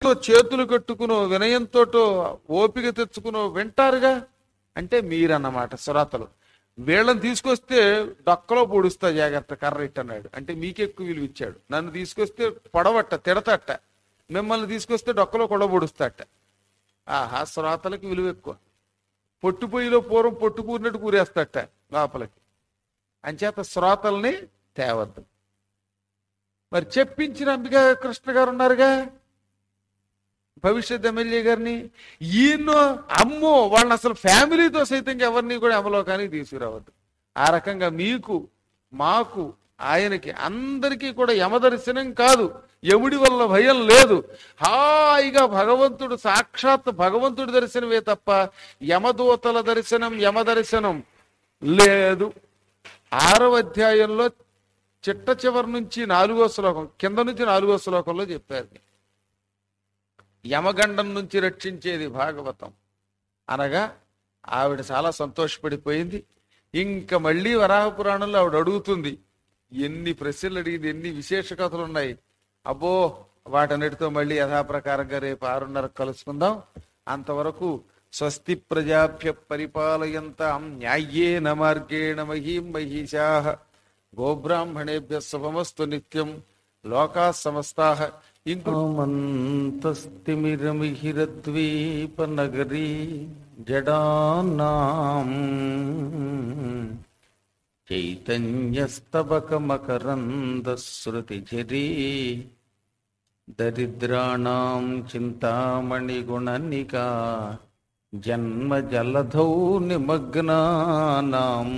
భయంతో చేతులు కట్టుకునో వినయంతోటో ఓపిక తెచ్చుకునో వింటారుగా అంటే మీరన్నమాట సురాతలు వీళ్ళని తీసుకొస్తే డొక్కలో పొడుస్తా జాగ్రత్త కర్ర ఇట్టన్నాడు అంటే మీకెక్కువ విలువ ఇచ్చాడు నన్ను తీసుకొస్తే పొడవట్ట తిడతట్ట మిమ్మల్ని తీసుకొస్తే డొక్కలో కూడా పొడుస్తాట ఆహా శ్రోతలకి విలువ ఎక్కువ పొట్టు పొయ్యిలో పూర్వం పొట్టు కూరినట్టు కూరేస్తాట లోపలికి అంచేత శ్రోతల్ని తేవద్దు మరి చెప్పించిన అంబికా కృష్ణ గారు ఉన్నారుగా భవిష్యత్ ఎమ్మెల్యే గారిని ఈయన అమ్మో వాళ్ళని అసలు ఫ్యామిలీతో సైతం ఎవరిని కూడా అవలోకానికి తీసుకురావద్దు ఆ రకంగా మీకు మాకు ఆయనకి అందరికీ కూడా యమదర్శనం కాదు యముడి వల్ల భయం లేదు హాయిగా భగవంతుడు సాక్షాత్ భగవంతుడి దర్శనమే తప్ప యమదూతల దర్శనం యమ దర్శనం లేదు ఆరవ అధ్యాయంలో చిట్ట చివరి నుంచి నాలుగో శ్లోకం కింద నుంచి నాలుగో శ్లోకంలో చెప్పారు యమగండం నుంచి రక్షించేది భాగవతం అనగా ఆవిడ చాలా సంతోషపడిపోయింది ఇంకా మళ్ళీ వరాహ పురాణంలో ఆవిడ అడుగుతుంది ఎన్ని ప్రశ్నలు అడిగింది ఎన్ని విశేష కథలు ఉన్నాయి అబ్బో వాటన్నిటితో మళ్ళీ యథాప్రకారంగా రేపు ఆరున్నర కలుసుకుందాం అంతవరకు స్వస్తి ప్రజాభ్య పరిపాలయంతాం న్యాయేన మార్గేణ మహీం మహిషా గోబ్రాహ్మణేభ్య శుభమస్తు నిత్యం లోకా సమస్తా ఇంకుమంతస్తిమిరమిహిరద్వీపనగరీ జడానాం చైతన్యస్తబకమకరందశ్రుతిఝరీ దరిద్రాణం చింతామణిగుణనికా జన్మ జలధౌ నిమగ్నానాం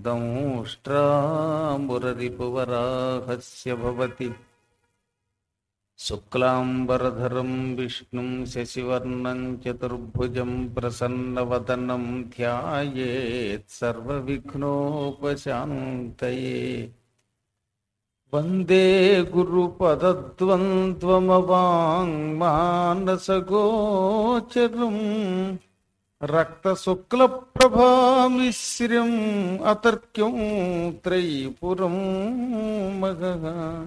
దంష్ట్రామురరిపువరాహస్య భవతి శుక్లాంబరధరం విష్ణుం శశివర్ణం చతుర్భుజం ప్రసన్నవదనం ధ్యాయేత్ సర్వవిఘ్నోపశాంతయే వందే గురుపదద్వంద్వమవాङ्మానసగోచరం రక్తశుక్లప్రభామిశ్రం అతర్క్యం త్రైపురం మగ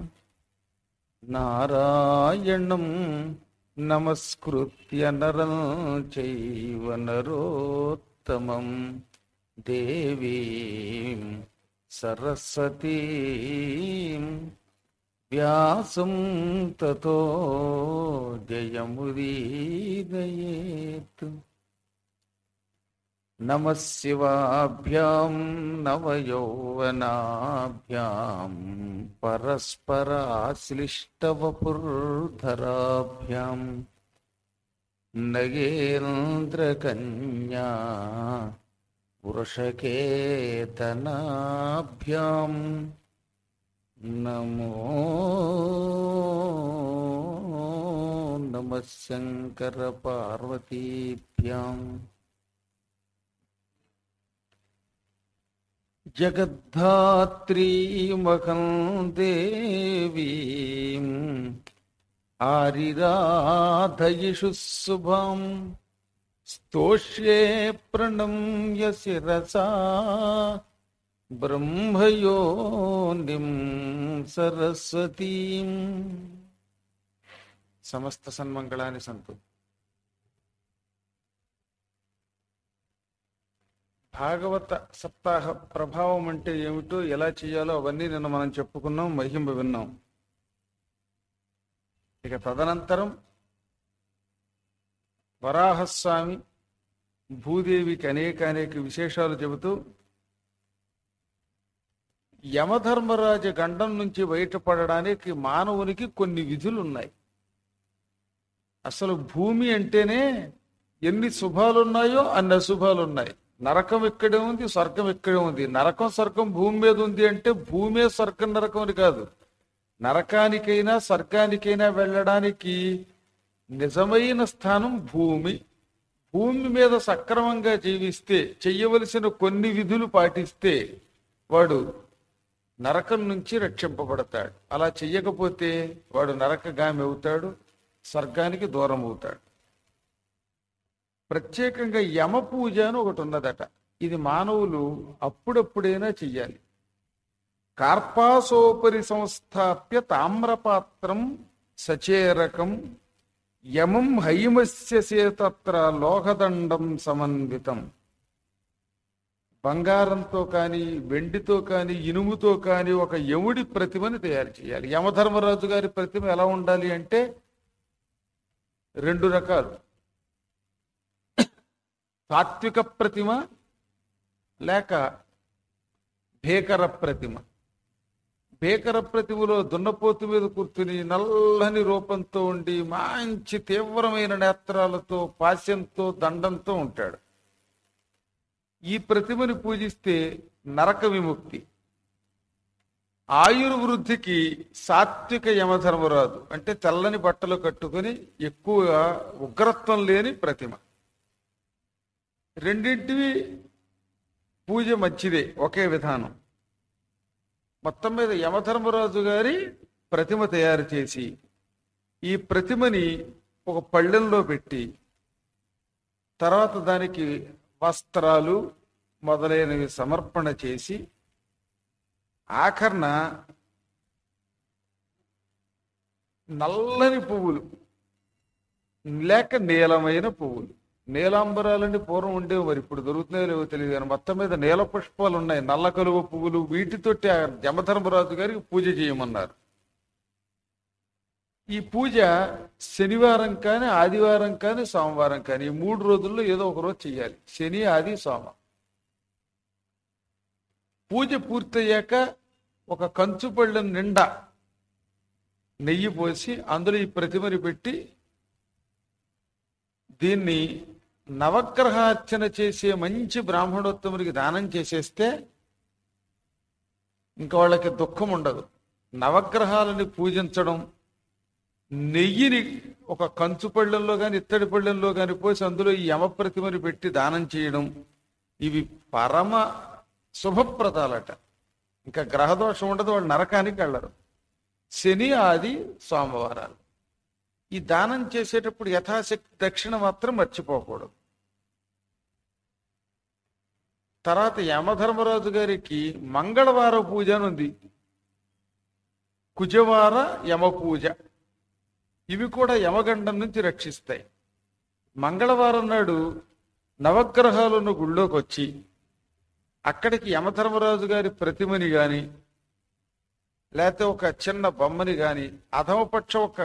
నారాయణం నమస్కృత్య నరం చైవ నరోత్తమం దేవీం సరస్వతీం వ్యాసం తతో జయముదీదయేత్ నమ శివాభ్యాం నవయౌవనాభ్యాం పరస్పరాశ్లిష్టవపుర్ధరాభ్యాం నగేంద్రకన్యా వృషకేతనాభ్యాం నమో నమ శంకర పార్వతీభ్యాం జగద్ధాత్రీమహం దేవీం ఆరిరాధయిషు శుభం స్తోష్యే ప్రణమ్య శిరసా బ్రహ్మయోనిం సరస్వతీం సమస్త సన్మంగళాన్ని సంతు భాగవత సప్తాహ ప్రభావం అంటే ఏమిటో ఎలా చేయాలో అవన్నీ నిన్న మనం చెప్పుకున్నాం మహింబ విన్నాం ఇక తదనంతరం వరాహస్వామి భూదేవికి అనేక అనేక విశేషాలు చెబుతూ యమధర్మరాజ గండం నుంచి బయటపడడానికి మానవునికి కొన్ని విధులు ఉన్నాయి అసలు భూమి అంటేనే ఎన్ని శుభాలు ఉన్నాయో అన్ని అశుభాలు ఉన్నాయి నరకం ఇక్కడే ఉంది స్వర్గం ఇక్కడే ఉంది నరకం స్వర్గం భూమి మీద ఉంది అంటే భూమే స్వర్గం నరకం అని కాదు నరకానికైనా స్వర్గానికైనా వెళ్ళడానికి నిజమైన స్థానం భూమి భూమి మీద సక్రమంగా జీవిస్తే చెయ్యవలసిన కొన్ని విధులు పాటిస్తే వాడు నరకం నుంచి రక్షింపబడతాడు అలా చెయ్యకపోతే వాడు నరకగామి అవుతాడు స్వర్గానికి దూరం అవుతాడు ప్రత్యేకంగా యమ పూజ అని ఒకటి ఉన్నదట ఇది మానవులు అప్పుడప్పుడైనా చెయ్యాలి కార్పాసోపరి సంస్థాప్య తామ్రపాత్రం సచేరకం యమం హైమస్య తత్ర లోహదండం సమన్వితం బంగారంతో కానీ వెండితో కానీ ఇనుముతో కానీ ఒక యముడి ప్రతిమని తయారు చేయాలి యమధర్మరాజు గారి ప్రతిమ ఎలా ఉండాలి అంటే రెండు రకాలు సాత్విక ప్రతిమ లేక భేకర ప్రతిమ భేకర ప్రతిమలో దున్నపోతు మీద కూర్చుని నల్లని రూపంతో ఉండి మంచి తీవ్రమైన నేత్రాలతో పాశ్యంతో దండంతో ఉంటాడు ఈ ప్రతిమని పూజిస్తే నరక విముక్తి ఆయుర్వృద్ధికి సాత్విక యమధర్మరాజు అంటే తెల్లని బట్టలు కట్టుకుని ఎక్కువ ఉగ్రత్వం లేని ప్రతిమ రెండింటివి పూజ మంచిదే ఒకే విధానం మొత్తం మీద యమధర్మరాజు గారి ప్రతిమ తయారు చేసి ఈ ప్రతిమని ఒక పళ్ళెంలో పెట్టి తర్వాత దానికి వస్త్రాలు మొదలైనవి సమర్పణ చేసి ఆఖరణ నల్లని పువ్వులు లేక నీలమైన పువ్వులు నీలాంబరాలని పూర్వం ఉండేవి మరి ఇప్పుడు దొరుకుతున్నాయో లేవో తెలియదు కానీ మొత్తం మీద నీల పుష్పాలు ఉన్నాయి నల్ల కలువ పువ్వులు వీటితోటి ఆ యమధర్మరాజు గారికి పూజ చేయమన్నారు ఈ పూజ శనివారం కానీ ఆదివారం కానీ సోమవారం కానీ ఈ మూడు రోజుల్లో ఏదో ఒక రోజు చేయాలి శని ఆది సోమ పూజ పూర్తయ్యాక ఒక కంచు పళ్ళెం నిండా నెయ్యి పోసి అందులో ఈ ప్రతిమని పెట్టి దీన్ని నవగ్రహార్చన చేసే మంచి బ్రాహ్మణోత్తముడికి దానం చేసేస్తే ఇంకా వాళ్ళకి దుఃఖం ఉండదు నవగ్రహాలని పూజించడం నెయ్యిని ఒక కంచు పళ్ళెంలో కానీ ఇత్తడి పళ్ళెంలో కానీ పోసి అందులో ఈ యమ ప్రతిమని పెట్టి దానం చేయడం ఇవి పరమ శుభప్రదాలట ఇంకా గ్రహదోషం ఉండదు వాళ్ళు నరకానికి వెళ్ళరు శని ఆది సోమవారాలు ఈ దానం చేసేటప్పుడు యథాశక్తి దక్షిణ మాత్రం మర్చిపోకూడదు తర్వాత యమధర్మరాజు గారికి మంగళవార పూజ అని ఉంది కుజవార యమ పూజ ఇవి కూడా యమగండం నుంచి రక్షిస్తాయి మంగళవారం నాడు నవగ్రహాలను గుళ్ళోకి వచ్చి అక్కడికి యమధర్మరాజు గారి ప్రతిమని గాని లేకపోతే ఒక చిన్న బొమ్మని గాని అధమపక్ష ఒక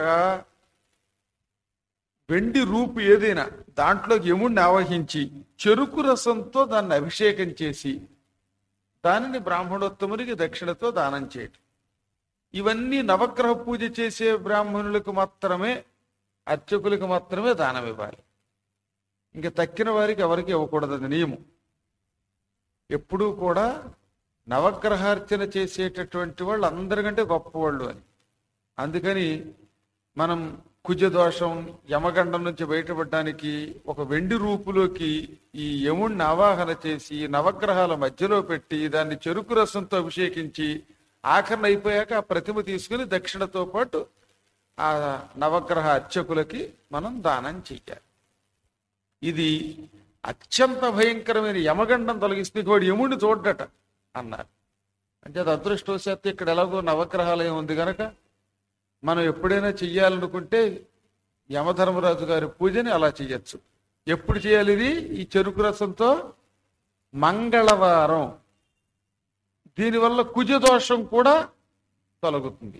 వెండి రూపు ఏదైనా దాంట్లో యముణ్ణి ఆవహించి చెరుకు రసంతో దాన్ని అభిషేకం చేసి దానిని బ్రాహ్మణోత్తమునికి దక్షిణతో దానం చేయటం ఇవన్నీ నవగ్రహ పూజ చేసే బ్రాహ్మణులకు మాత్రమే అర్చకులకు మాత్రమే దానం ఇవ్వాలి ఇంకా తక్కిన వారికి ఎవరికి ఇవ్వకూడదు అది నియమం ఎప్పుడూ కూడా నవగ్రహార్చన చేసేటటువంటి వాళ్ళు అందరికంటే గొప్పవాళ్ళు అని అందుకని మనం కుజదోషం యమగండం నుంచి బయటపడడానికి ఒక వెండి రూపులోకి ఈ యముణ్ణి ఆవాహన చేసి నవగ్రహాల మధ్యలో పెట్టి దాన్ని చెరుకు రసంతో అభిషేకించి ఆఖరణ అయిపోయాక ఆ ప్రతిమ తీసుకుని దక్షిణతో పాటు ఆ నవగ్రహ అర్చకులకి మనం దానం చెయ్యాలి ఇది అత్యంత భయంకరమైన యమగండం తొలగిస్తుంది వాడు యముడిని చూడ్డట అన్నారు అంటే అది అదృష్టవశాత్తు ఇక్కడ ఎలాగో నవగ్రహాలయం ఉంది గనక మనం ఎప్పుడైనా చెయ్యాలనుకుంటే యమధర్మరాజు గారి పూజని అలా చెయ్యొచ్చు ఎప్పుడు చేయాలి ఇది ఈ చెరుకు రసంతో మంగళవారం దీనివల్ల కుజదోషం కూడా తొలగుతుంది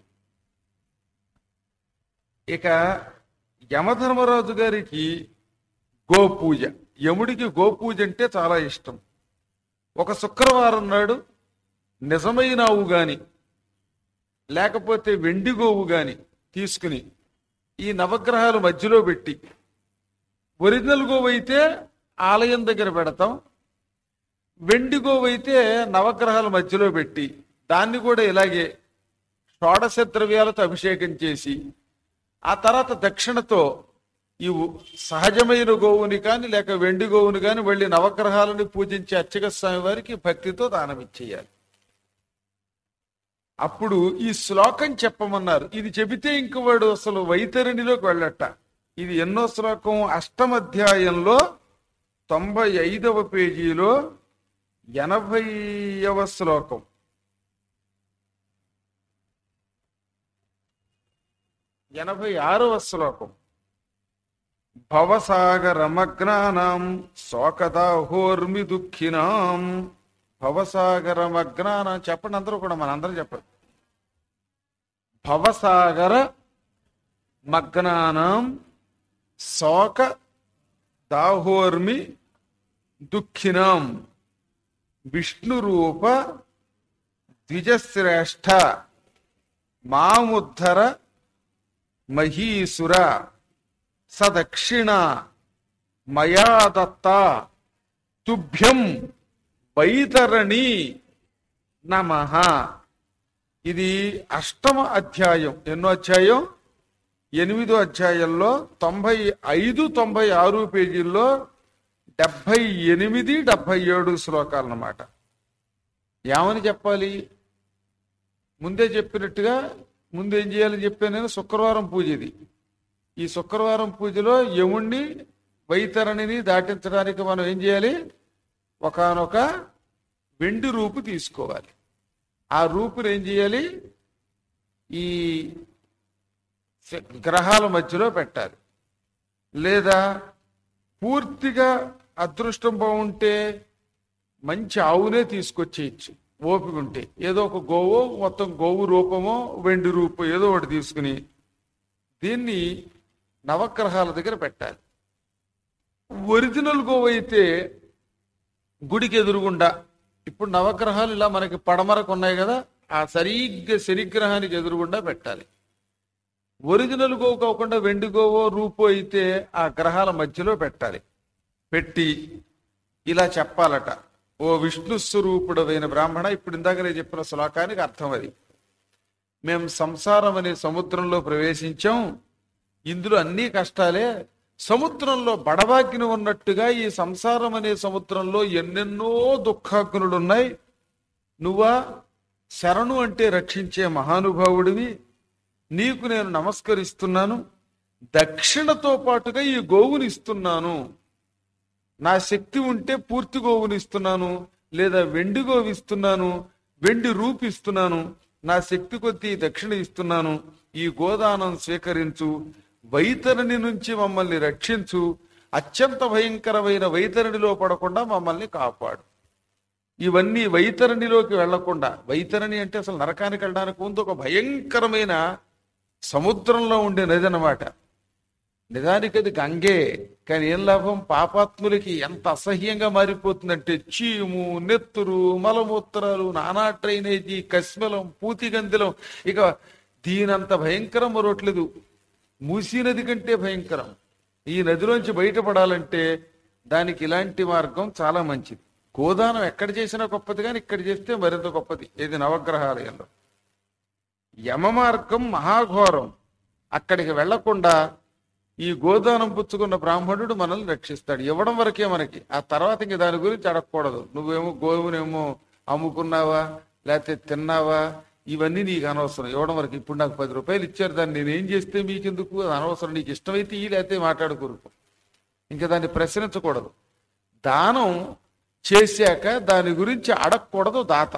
ఇక యమధర్మరాజు గారికి గోపూజ యముడికి గోపూజ అంటే చాలా ఇష్టం ఒక శుక్రవారం నాడు నిజమైన ఆవు గాని లేకపోతే వెండి గోవు గాని తీసుకుని ఈ నవగ్రహాలు మధ్యలో పెట్టి ఒరిజినల్ గోవు అయితే ఆలయం దగ్గర పెడతాం వెండి గోవు అయితే నవగ్రహాల మధ్యలో పెట్టి దాన్ని కూడా ఇలాగే షోడశ ద్రవ్యాలతో అభిషేకం చేసి ఆ తర్వాత దక్షిణతో ఈ ఉ- సహజమైన గోవుని కానీ లేక వెండి గోవుని కానీ వెళ్ళి నవగ్రహాలని పూజించే అర్చక స్వామి వారికి భక్తితో దానం ఇచ్చేయాలి అప్పుడు ఈ శ్లోకం చెప్పమన్నారు ఇది చెబితే ఇంక వాడు అసలు వైతరిణిలోకి వెళ్ళట ఇది ఎన్నో శ్లోకం అష్టమధ్యాయంలో తొంభై ఐదవ పేజీలో ఎనభైవ శ్లోకం ఎనభై ఆరవ శ్లోకం భవసాగరమగ్నానాం శోకదాహోర్మి దుఃఖినాం భవసాగరమగ్నానం చెప్పండి అందరూ కూడా మన అందరూ చెప్పండి భవసాగర మగ్నానాం శోక దాహోర్మి దుఃఖినాం విష్ణురూప ద్విజశ్రేష్ఠ మాముద్ధర మహీసుర సదక్షిణ మయా దత్త తుభ్యం వైతరణి నమ ఇది అష్టమ అధ్యాయం ఎన్నో అధ్యాయం ఎనిమిదో అధ్యాయంలో తొంభై ఐదు తొంభై ఆరు పేజీల్లో డెబ్భై ఎనిమిది డెబ్భై ఏడు శ్లోకాలు అన్నమాట ఏమని చెప్పాలి ముందే చెప్పినట్టుగా ముందు ఏం చేయాలని చెప్పాను నేను శుక్రవారం పూజ ఇది ఈ శుక్రవారం పూజలో యముణ్ణి వైతరణిని దాటించడానికి మనం ఏం చేయాలి ఒకానొక వెండి రూపు తీసుకోవాలి ఆ రూపుని ఏం చేయాలి ఈ శ- గ్రహాల మధ్యలో పెట్టాలి లేదా పూర్తిగా అదృష్టం బాగుంటే మంచి ఆవునే తీసుకొచ్చేయచ్చు ఓపిక ఉంటే ఏదో ఒక గోవో మొత్తం గోవు రూపమో వెండి రూపం ఏదో ఒకటి తీసుకుని దీన్ని నవగ్రహాల దగ్గర పెట్టాలి ఒరిజినల్ గోవు అయితే గుడికి ఎదురుగుండా ఇప్పుడు నవగ్రహాలు ఇలా మనకి పడమరకు ఉన్నాయి కదా ఆ సరిగ్గా శనిగ్రహానికి ఎదురుగుండా పెట్టాలి ఒరిజినల్ గోవు కాకుండా వెండి గోవో రూపో అయితే ఆ గ్రహాల మధ్యలో పెట్టాలి పెట్టి ఇలా చెప్పాలట ఓ విష్ణు స్వరూపుడమైన బ్రాహ్మణ ఇప్పుడు ఇందాక నేను చెప్పిన శ్లోకానికి అర్థం అది మేం సంసారం అనే సముద్రంలో ప్రవేశించాం ఇందులో అన్ని కష్టాలే సముద్రంలో బడబాగ్ని ఉన్నట్టుగా ఈ సంసారం అనే సముద్రంలో ఎన్నెన్నో దుఃఖాగ్నులు ఉన్నాయి నువ్వా శరణు అంటే రక్షించే మహానుభావుడివి నీకు నేను నమస్కరిస్తున్నాను దక్షిణతో పాటుగా ఈ గోవుని ఇస్తున్నాను నా శక్తి ఉంటే పూర్తి గోవుని ఇస్తున్నాను లేదా వెండి గోవు ఇస్తున్నాను వెండి రూపు ఇస్తున్నాను నా శక్తి కొద్దీ దక్షిణ ఇస్తున్నాను ఈ గోదానం స్వీకరించు వైతరణి నుంచి మమ్మల్ని రక్షించు అత్యంత భయంకరమైన వైతరణిలో పడకుండా మమ్మల్ని కాపాడు ఇవన్నీ వైతరణిలోకి వెళ్లకుండా వైతరణి అంటే అసలు నరకానికి వెళ్ళడానికి ముందు ఒక భయంకరమైన సముద్రంలో ఉండే నది అన్నమాట నిజానికి అది గంగే కానీ ఏం లాభం పాపాత్ములకి ఎంత అసహ్యంగా మారిపోతుందంటే చీము నెత్తురు మలమూత్రాలు నానా డ్రైనేజీ కస్మెలం పూతిగందిలం ఇక దీనంత భయంకరం మరొట్లేదు మూసీ నది కంటే భయంకరం ఈ నదిలోంచి బయటపడాలంటే దానికి ఇలాంటి మార్గం చాలా మంచిది గోదానం ఎక్కడ చేసినా గొప్పది కానీ ఇక్కడ చేస్తే మరింత గొప్పది ఇది నవగ్రహాలయంలో యమ మార్గం మహాఘోరం అక్కడికి వెళ్లకుండా ఈ గోదానం పుచ్చుకున్న బ్రాహ్మణుడు మనల్ని రక్షిస్తాడు ఇవ్వడం వరకే మనకి ఆ తర్వాత ఇంక దాని గురించి అడగకూడదు నువ్వేమో గోవునేమో అమ్ముకున్నావా లేకపోతే తిన్నావా ఇవన్నీ నీకు అనవసరం ఇవ్వడం వరకు ఇప్పుడు నాకు పది రూపాయలు ఇచ్చారు దాన్ని నేను ఏం చేస్తే మీకెందుకు అది అనవసరం నీకు ఇష్టమైతే ఈ లేకపోతే మాట్లాడుకోరు ఇంకా దాన్ని ప్రశ్నించకూడదు దానం చేశాక దాని గురించి అడగకూడదు దాత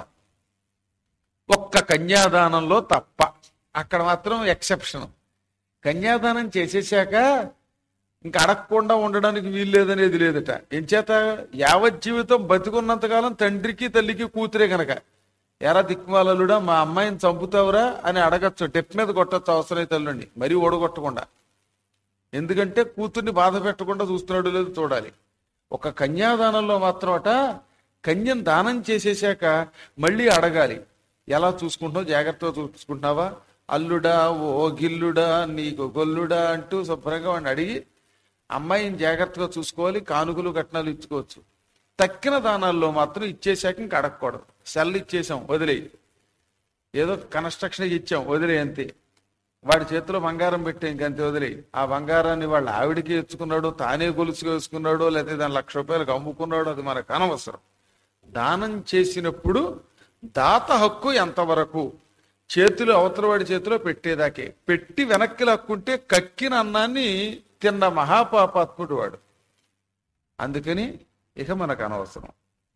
ఒక్క కన్యాదానంలో తప్ప అక్కడ మాత్రం ఎక్సెప్షన్ కన్యాదానం చేసేసాక ఇంకా అడగకుండా ఉండడానికి వీలు లేదనేది లేదట ఎంచేత యావత్ జీవితం బతికున్నంతకాలం తండ్రికి తల్లికి కూతురే గనక ఎరా దిక్మాలలుడా మా అమ్మాయిని చంపుతావురా అని అడగచ్చు టెప్ మీద కొట్టచ్చు అవసరం తల్లుండి మరీ ఓడగొట్టకుండా ఎందుకంటే కూతుర్ని బాధ పెట్టకుండా చూస్తున్నాడు లేదు చూడాలి ఒక కన్యాదానంలో మాత్రం అట కన్యను దానం చేసేసాక మళ్ళీ అడగాలి ఎలా చూసుకుంటున్నావు జాగ్రత్తగా చూసుకుంటున్నావా అల్లుడా ఓ గిల్లుడా నీకు గొల్లుడా అంటూ శుభ్రంగా వాడిని అడిగి అమ్మాయిని జాగ్రత్తగా చూసుకోవాలి కానుకలు కట్నాలు ఇచ్చుకోవచ్చు తక్కిన దానాల్లో మాత్రం ఇచ్చేసాక ఇంక అడగకూడదు సెల్ ఇచ్చేసాం వదిలేయి ఏదో కన్స్ట్రక్షన్ ఇచ్చాం వదిలే అంతే వాడి చేతిలో బంగారం పెట్టి ఇంకంతే వదిలే ఆ బంగారాన్ని వాళ్ళ ఆవిడికి ఇచ్చుకున్నాడు తానే గొలుసు వేసుకున్నాడో లేకపోతే దాని లక్ష రూపాయలకు అమ్ముకున్నాడో అది మనకు అనవసరం దానం చేసినప్పుడు దాత హక్కు ఎంతవరకు చేతులు అవతల వాడి చేతిలో పెట్టేదాకే పెట్టి వెనక్కి లాక్కుంటే కక్కిన అన్నాన్ని తిన్న మహాపాపాత్ముడు వాడు అందుకని ఇక మనకు అనవసరం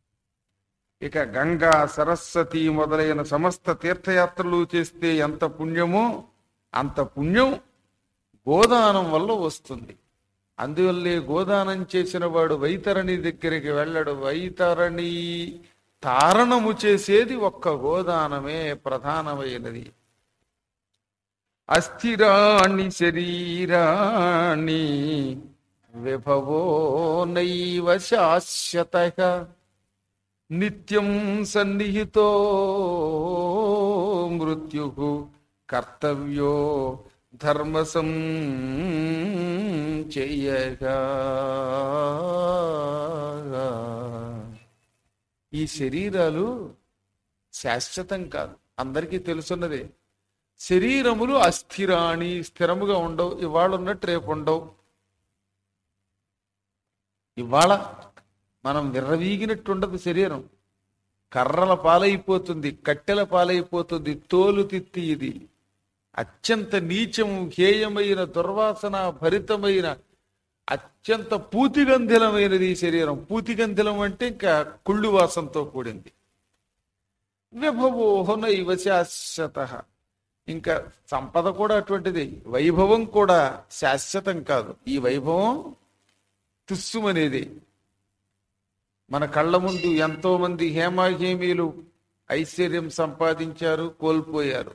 ఇక గంగా సరస్వతి మొదలైన సమస్త తీర్థయాత్రలు చేస్తే ఎంత పుణ్యమో అంత పుణ్యం గోదానం వల్ల వస్తుంది అందువల్లే గోదానం చేసిన వాడు వైతరణి దగ్గరికి వెళ్ళడు వైతరణి తారణము చేసేది ఒక్క గోదానమే ప్రధానమైనది అస్థిరాణి శరీరాణి విభవో నైవ శాశ్వత నిత్యం సన్నిహితో మృత్యు కర్తవ్యో ధర్మసం చేయగా ఈ శరీరాలు శాశ్వతం కాదు అందరికీ తెలుసున్నదే శరీరములు అస్థిరాణి స్థిరముగా ఉండవు ఇవాళ ఉన్నట్టు రేపు ఉండవు ఇవాళ మనం విర్రవీగినట్టు ఉండదు శరీరం కర్రల పాలైపోతుంది కట్టెల పాలైపోతుంది తోలు తిత్తి ఇది అత్యంత నీచము హేయమైన దుర్వాసన భరితమైన అత్యంత పూతిగంధిలమైనది ఈ శరీరం పూతిగంధిలం అంటే ఇంకా కుళ్ళు వాసంతో కూడింది విభవోహన ఇవ శాశ్వత ఇంకా సంపద కూడా అటువంటిది వైభవం కూడా శాశ్వతం కాదు ఈ వైభవం తుస్సుమనేది మన కళ్ళ ముందు ఎంతో మంది హేమాహేమీలు ఐశ్వర్యం సంపాదించారు కోల్పోయారు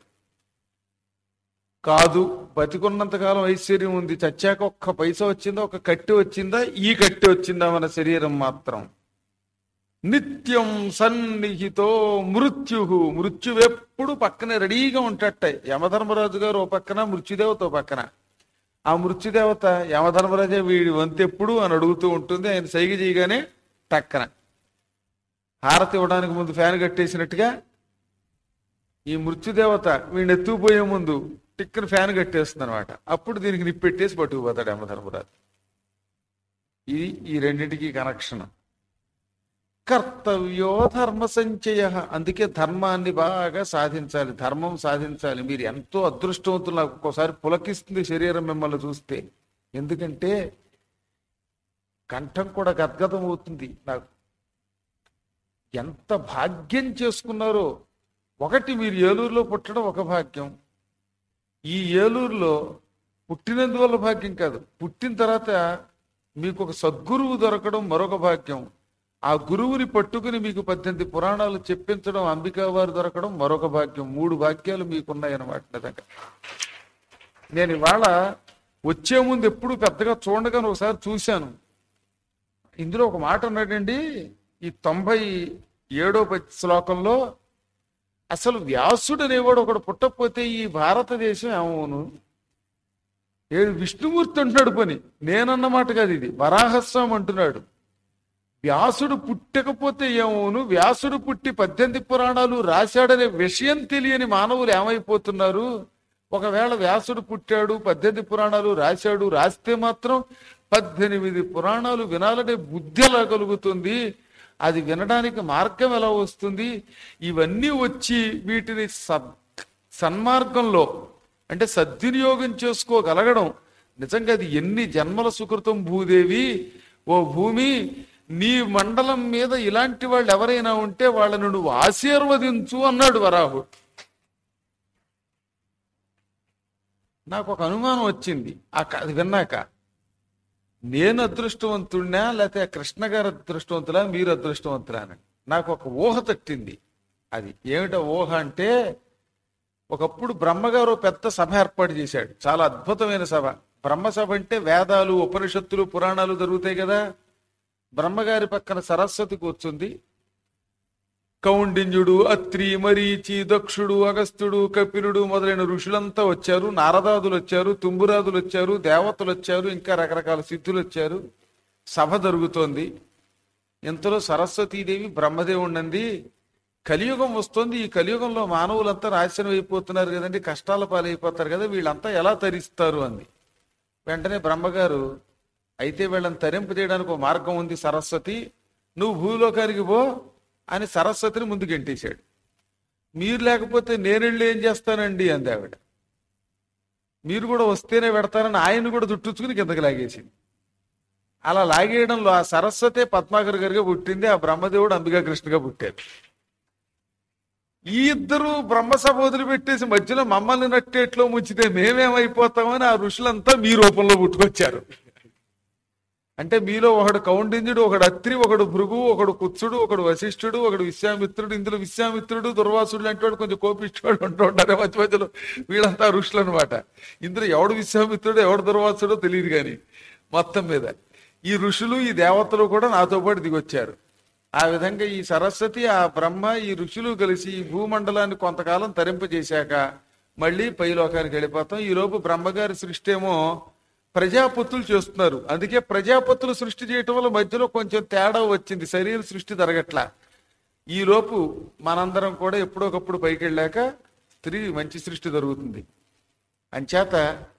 కాదు బతికున్నంతకాలం ఐశ్వర్యం ఉంది చచ్చాక ఒక్క పైసా వచ్చిందా ఒక కట్టి వచ్చిందా ఈ కట్టి వచ్చిందా మన శరీరం మాత్రం నిత్యం సన్నిహితో మృత్యు మృత్యువెప్పుడు పక్కనే రెడీగా ఉంటట్ట యమధర్మరాజు గారు ఓ పక్కన మృత్యుదేవత ఓ పక్కన ఆ మృత్యుదేవత యమధర్మరాజే వీడి వంతెప్పుడు అని అడుగుతూ ఉంటుంది ఆయన సైగ చేయగానే టక్కన హారతి ఇవ్వడానికి ముందు ఫ్యాన్ కట్టేసినట్టుగా ఈ మృత్యుదేవత వీడిని ఎత్తుకుపోయే ముందు టిక్కన ఫ్యాన్ కట్టేస్తుంది అనమాట అప్పుడు దీనికి నిప్పెట్టేసి పట్టుకుపోతాడు యమధర్మరాజు ఇది ఈ రెండింటికి కనెక్షన్ కర్తవ్యో ధర్మ సంచయ అందుకే ధర్మాన్ని బాగా సాధించాలి ధర్మం సాధించాలి మీరు ఎంతో అదృష్టవంతులు నాకు ఒక్కోసారి పులకిస్తుంది శరీరం మిమ్మల్ని చూస్తే ఎందుకంటే కంఠం కూడా గద్గదం అవుతుంది నాకు ఎంత భాగ్యం చేసుకున్నారో ఒకటి మీరు ఏలూరులో పుట్టడం ఒక భాగ్యం ఈ ఏలూరులో పుట్టినందువల్ల భాగ్యం కాదు పుట్టిన తర్వాత మీకు ఒక సద్గురువు దొరకడం మరొక భాగ్యం ఆ గురువుని పట్టుకుని మీకు పద్దెనిమిది పురాణాలు చెప్పించడం అంబికా వారు దొరకడం మరొక భాగ్యం మూడు భాగ్యాలు మీకున్నాయన్నమాట నిజంగా నేను ఇవాళ వచ్చే ముందు ఎప్పుడు పెద్దగా చూడగానే ఒకసారి చూశాను ఇందులో ఒక మాట ఉన్నాడండి ఈ తొంభై ఏడో ప- శ్లోకంలో అసలు వ్యాసుడు అనేవాడు ఒకడు పుట్టకపోతే ఈ భారతదేశం ఏమవును ఏడు విష్ణుమూర్తి అంటున్నాడు పని నేనన్నమాట కాదు ఇది వరాహస్వామి అంటున్నాడు వ్యాసుడు పుట్టకపోతే ఏమవును వ్యాసుడు పుట్టి పద్దెనిమిది పురాణాలు రాశాడనే విషయం తెలియని మానవులు ఏమైపోతున్నారు ఒకవేళ వ్యాసుడు పుట్టాడు పద్దెనిమిది పురాణాలు రాశాడు రాస్తే మాత్రం పద్దెనిమిది పురాణాలు వినాలనే బుద్ధి ఎలా కలుగుతుంది అది వినడానికి మార్గం ఎలా వస్తుంది ఇవన్నీ వచ్చి వీటిని సద్ సన్మార్గంలో అంటే సద్వినియోగం చేసుకోగలగడం నిజంగా అది ఎన్ని జన్మల సుకృతం భూదేవి ఓ భూమి నీ మండలం మీద ఇలాంటి వాళ్ళు ఎవరైనా ఉంటే వాళ్ళను నువ్వు ఆశీర్వదించు అన్నాడు వరాహుడు నాకు ఒక అనుమానం వచ్చింది ఆ క- అది విన్నాక నేను అదృష్టవంతుడినా లేకపోతే కృష్ణ గారు అదృష్టవంతులా మీరు అదృష్టవంతులా అని నాకు ఒక ఊహ తట్టింది అది ఏమిటో ఊహ అంటే ఒకప్పుడు బ్రహ్మగారు ఓ పెద్ద సభ ఏర్పాటు చేశాడు చాలా అద్భుతమైన సభ బ్రహ్మసభ అంటే వేదాలు ఉపనిషత్తులు పురాణాలు జరుగుతాయి కదా బ్రహ్మగారి పక్కన సరస్వతి కూర్చుంది కౌండిన్యుడు అత్రి మరీచి దక్షుడు అగస్త్యుడు కపిలుడు మొదలైన ఋషులంతా వచ్చారు నారదాదులు వచ్చారు తుంబురాదులు వచ్చారు దేవతలు వచ్చారు ఇంకా రకరకాల సిద్ధులు వచ్చారు సభ జరుగుతోంది ఇంతలో సరస్వతీదేవి బ్రహ్మదేవుండంది కలియుగం వస్తుంది ఈ కలియుగంలో మానవులంతా నాశనం అయిపోతున్నారు కదండి కష్టాల పాలైపోతారు కదా వీళ్ళంతా ఎలా తరిస్తారు అంది వెంటనే బ్రహ్మగారు అయితే వీళ్ళని తరింపు చేయడానికి ఒక మార్గం ఉంది సరస్వతి నువ్వు భూలోకానికి పో అని సరస్వతిని ముందు గెంటేశాడు మీరు లేకపోతే నేనెళ్ళి ఏం చేస్తానండి అంది ఆవిడ మీరు కూడా వస్తేనే పెడతారని ఆయన కూడా చుట్టుచుకుని కిందకి లాగేసింది అలా లాగేయడంలో ఆ సరస్వతే పద్మాకర్ గారిగా పుట్టింది ఆ బ్రహ్మదేవుడు అంబికా కృష్ణగా పుట్టారు ఈ ఇద్దరు బ్రహ్మసభ వదిలిపెట్టేసి మధ్యలో మమ్మల్ని నట్టేట్లో ముంచితే మేమేమైపోతామని ఆ ఋషులంతా మీ రూపంలో పుట్టుకొచ్చారు అంటే మీలో ఒకడు కౌండిన్యుడు ఒకడు అత్రి ఒకడు భృగు ఒకడు కుత్సుడు ఒకడు వశిష్ఠుడు ఒకడు విశ్వామిత్రుడు ఇందులో విశ్వామిత్రుడు దుర్వాసుడు లాంటి వాడు కొంచెం కోపిష్టివాడు ఉంటూ ఉంటారు మధ్య మధ్యలో వీళ్ళంతా ఋషులు అనమాట ఇందులో ఎవడు విశ్వామిత్రుడు ఎవడు దుర్వాసుడో తెలియదు కానీ మొత్తం మీద ఈ ఋషులు ఈ దేవతలు కూడా నాతో పాటు దిగొచ్చారు ఆ విధంగా ఈ సరస్వతి ఆ బ్రహ్మ ఈ ఋషులు కలిసి ఈ భూమండలాన్ని కొంతకాలం తరింపజేశాక మళ్ళీ పైలోకానికి వెళ్ళిపోతాం ఈ లోపు బ్రహ్మగారి సృష్టి ఏమో ప్రజాపతులు చేస్తున్నారు అందుకే ప్రజాపతులు సృష్టి చేయటం వల్ల మధ్యలో కొంచెం తేడా వచ్చింది శరీర సృష్టి జరగట్లా ఈ లోపు మనందరం కూడా ఎప్పుడోకప్పుడు పైకి వెళ్ళాక తిరిగి మంచి సృష్టి జరుగుతుంది అంచేత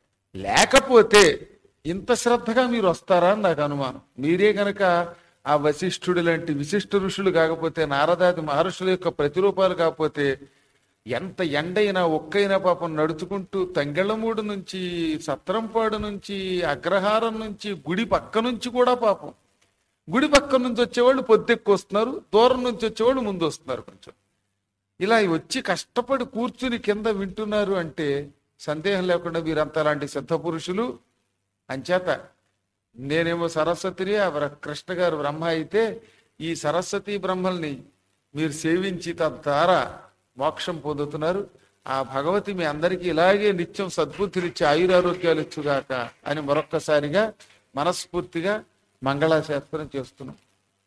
లేకపోతే ఇంత శ్రద్ధగా మీరు వస్తారా అని నాకు అనుమానం మీరే గనక ఆ వశిష్ఠుడు లాంటి విశిష్ట ఋషులు కాకపోతే నారదాది మహర్షుల యొక్క ప్రతిరూపాలు కాకపోతే ఎంత ఎండైనా ఒక్కైనా పాపం నడుచుకుంటూ తంగెళ్ళమూడు నుంచి సత్రంపాడు నుంచి అగ్రహారం నుంచి గుడి పక్క నుంచి కూడా పాపం గుడి పక్క నుంచి వచ్చేవాళ్ళు పొద్దెక్కు వస్తున్నారు దూరం నుంచి వచ్చేవాళ్ళు ముందు వస్తున్నారు కొంచెం ఇలా వచ్చి కష్టపడి కూర్చుని కింద వింటున్నారు అంటే సందేహం లేకుండా వీరంతా అలాంటి సిద్ధ పురుషులు అంచేత నేనేమో సరస్వతిని ఆ వ్ర- కృష్ణ గారు బ్రహ్మ అయితే ఈ సరస్వతి బ్రహ్మల్ని మీరు సేవించి తద్వారా మోక్షం పొందుతున్నారు ఆ భగవతి మీ అందరికీ ఇలాగే నిత్యం సద్బుద్ధినిచ్చి ఆయురారోగ్యాలు ఇచ్చుగాక అని మరొక్కసారిగా మనస్ఫూర్తిగా మంగళాశాస్త్రం చేస్తున్నాం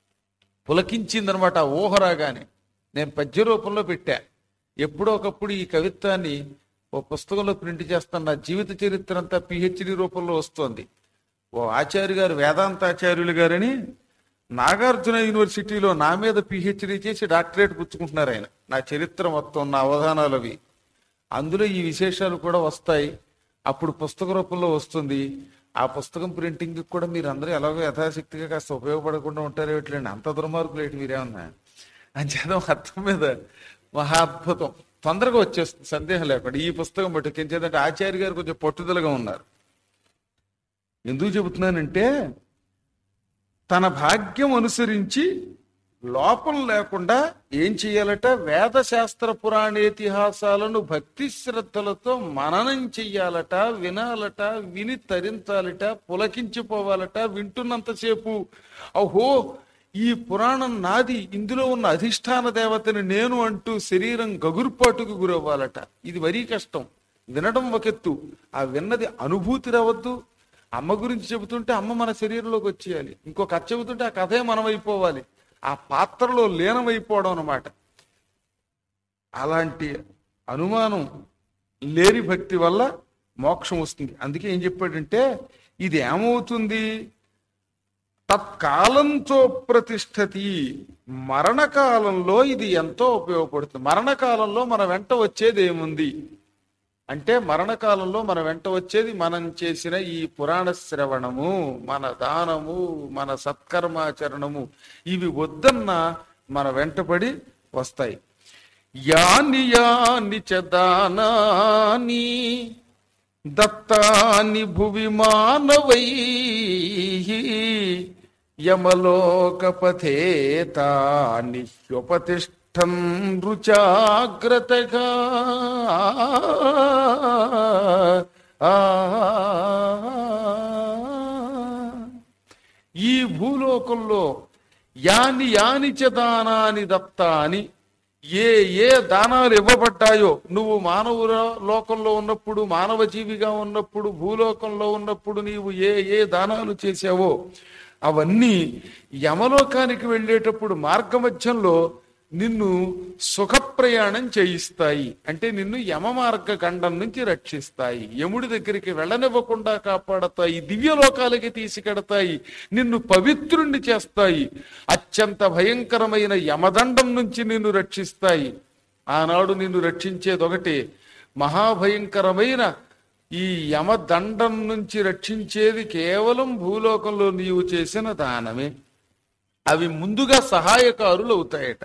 పులకించిందనమాట ఊహ రాగానే నేను పద్య రూపంలో పెట్టా ఎప్పుడో ఒకప్పుడు ఈ కవిత్వాన్ని ఓ పుస్తకంలో ప్రింట్ చేస్తాను నా జీవిత చరిత్ర అంతా పిహెచ్డి రూపంలో వస్తోంది ఓ ఆచార్య గారు వేదాంతాచార్యులు గారని నాగార్జున యూనివర్సిటీలో నా మీద పిహెచ్డి చేసి డాక్టరేట్ పుచ్చుకుంటున్నారు ఆయన నా చరిత్ర మొత్తం నా అవధానాలు అవి అందులో ఈ విశేషాలు కూడా వస్తాయి అప్పుడు పుస్తక రూపంలో వస్తుంది ఆ పుస్తకం ప్రింటింగ్ కూడా మీరు అందరూ ఎలాగో యథాశక్తిగా కాస్త ఉపయోగపడకుండా ఉంటారు ఏమిట్లేండి అంత దుర్మార్గులు ఏంటి మీరేమన్నా అంచేత మొత్తం మీద మహా అద్భుతం తొందరగా వచ్చేస్తుంది సందేహం లేకుండా ఈ పుస్తకం బట్టి ఎంచేదంటే ఆచార్య గారు కొంచెం పట్టుదలగా ఉన్నారు ఎందుకు చెబుతున్నానంటే తన భాగ్యం అనుసరించి లోపం లేకుండా ఏం చెయ్యాలట వేద శాస్త్ర పురాణేతిహాసాలను భక్తి శ్రద్ధలతో మననం చెయ్యాలట వినాలట విని తరించాలట పులకించిపోవాలట వింటున్నంతసేపు అహో ఈ పురాణం నాది ఇందులో ఉన్న అధిష్టాన దేవతని నేను అంటూ శరీరం గగుర్పాటుకు గురవ్వాలట ఇది మరీ కష్టం వినడం ఒకెత్తు ఆ విన్నది అనుభూతి రావద్దు అమ్మ గురించి చెబుతుంటే అమ్మ మన శరీరంలోకి వచ్చేయాలి ఇంకో కథ చెబుతుంటే ఆ కథే మనం అయిపోవాలి ఆ పాత్రలో లీనమైపోవడం అన్నమాట అలాంటి అనుమానం లేని భక్తి వల్ల మోక్షం వస్తుంది అందుకే ఏం చెప్పాడంటే ఇది ఏమవుతుంది తత్కాలంతో ప్రతిష్టతి మరణకాలంలో ఇది ఎంతో ఉపయోగపడుతుంది మరణకాలంలో మన వెంట వచ్చేది ఏముంది అంటే మరణకాలంలో మన వెంట వచ్చేది మనం చేసిన ఈ పురాణ శ్రవణము మన దానము మన సత్కర్మాచరణము ఇవి వద్దన్న మన వెంటపడి వస్తాయి యాని యాని చ దానాని దత్తాని భువి మానవై యమలోకపథే తాని హ్యుపతిష్టం రుచాగ్రతగా ఆ ఈ భూలోకంలో యాని యాని చ దానాని దత్తాని ఏ ఏ దానాలు ఇవ్వబడ్డాయో నువ్వు మానవ లోకంలో ఉన్నప్పుడు మానవ జీవిగా ఉన్నప్పుడు భూలోకంలో ఉన్నప్పుడు నీవు ఏ ఏ దానాలు చేసావో అవన్నీ యమలోకానికి వెళ్ళేటప్పుడు మార్గమధ్యంలో నిన్ను సుఖ ప్రయాణం చేయిస్తాయి అంటే నిన్ను యమ మార్గ గండం నుంచి రక్షిస్తాయి యముడి దగ్గరికి వెళ్ళనివ్వకుండా కాపాడతాయి దివ్యలోకాలకి తీసుకెడతాయి నిన్ను పవిత్రుణ్ణి చేస్తాయి అత్యంత భయంకరమైన యమదండం నుంచి నిన్ను రక్షిస్తాయి ఆనాడు నిన్ను రక్షించేదొకటి మహాభయంకరమైన ఈ యమదండం నుంచి రక్షించేది కేవలం భూలోకంలో నీవు చేసిన దానమే అవి ముందుగా సహాయకారులు అవుతాయట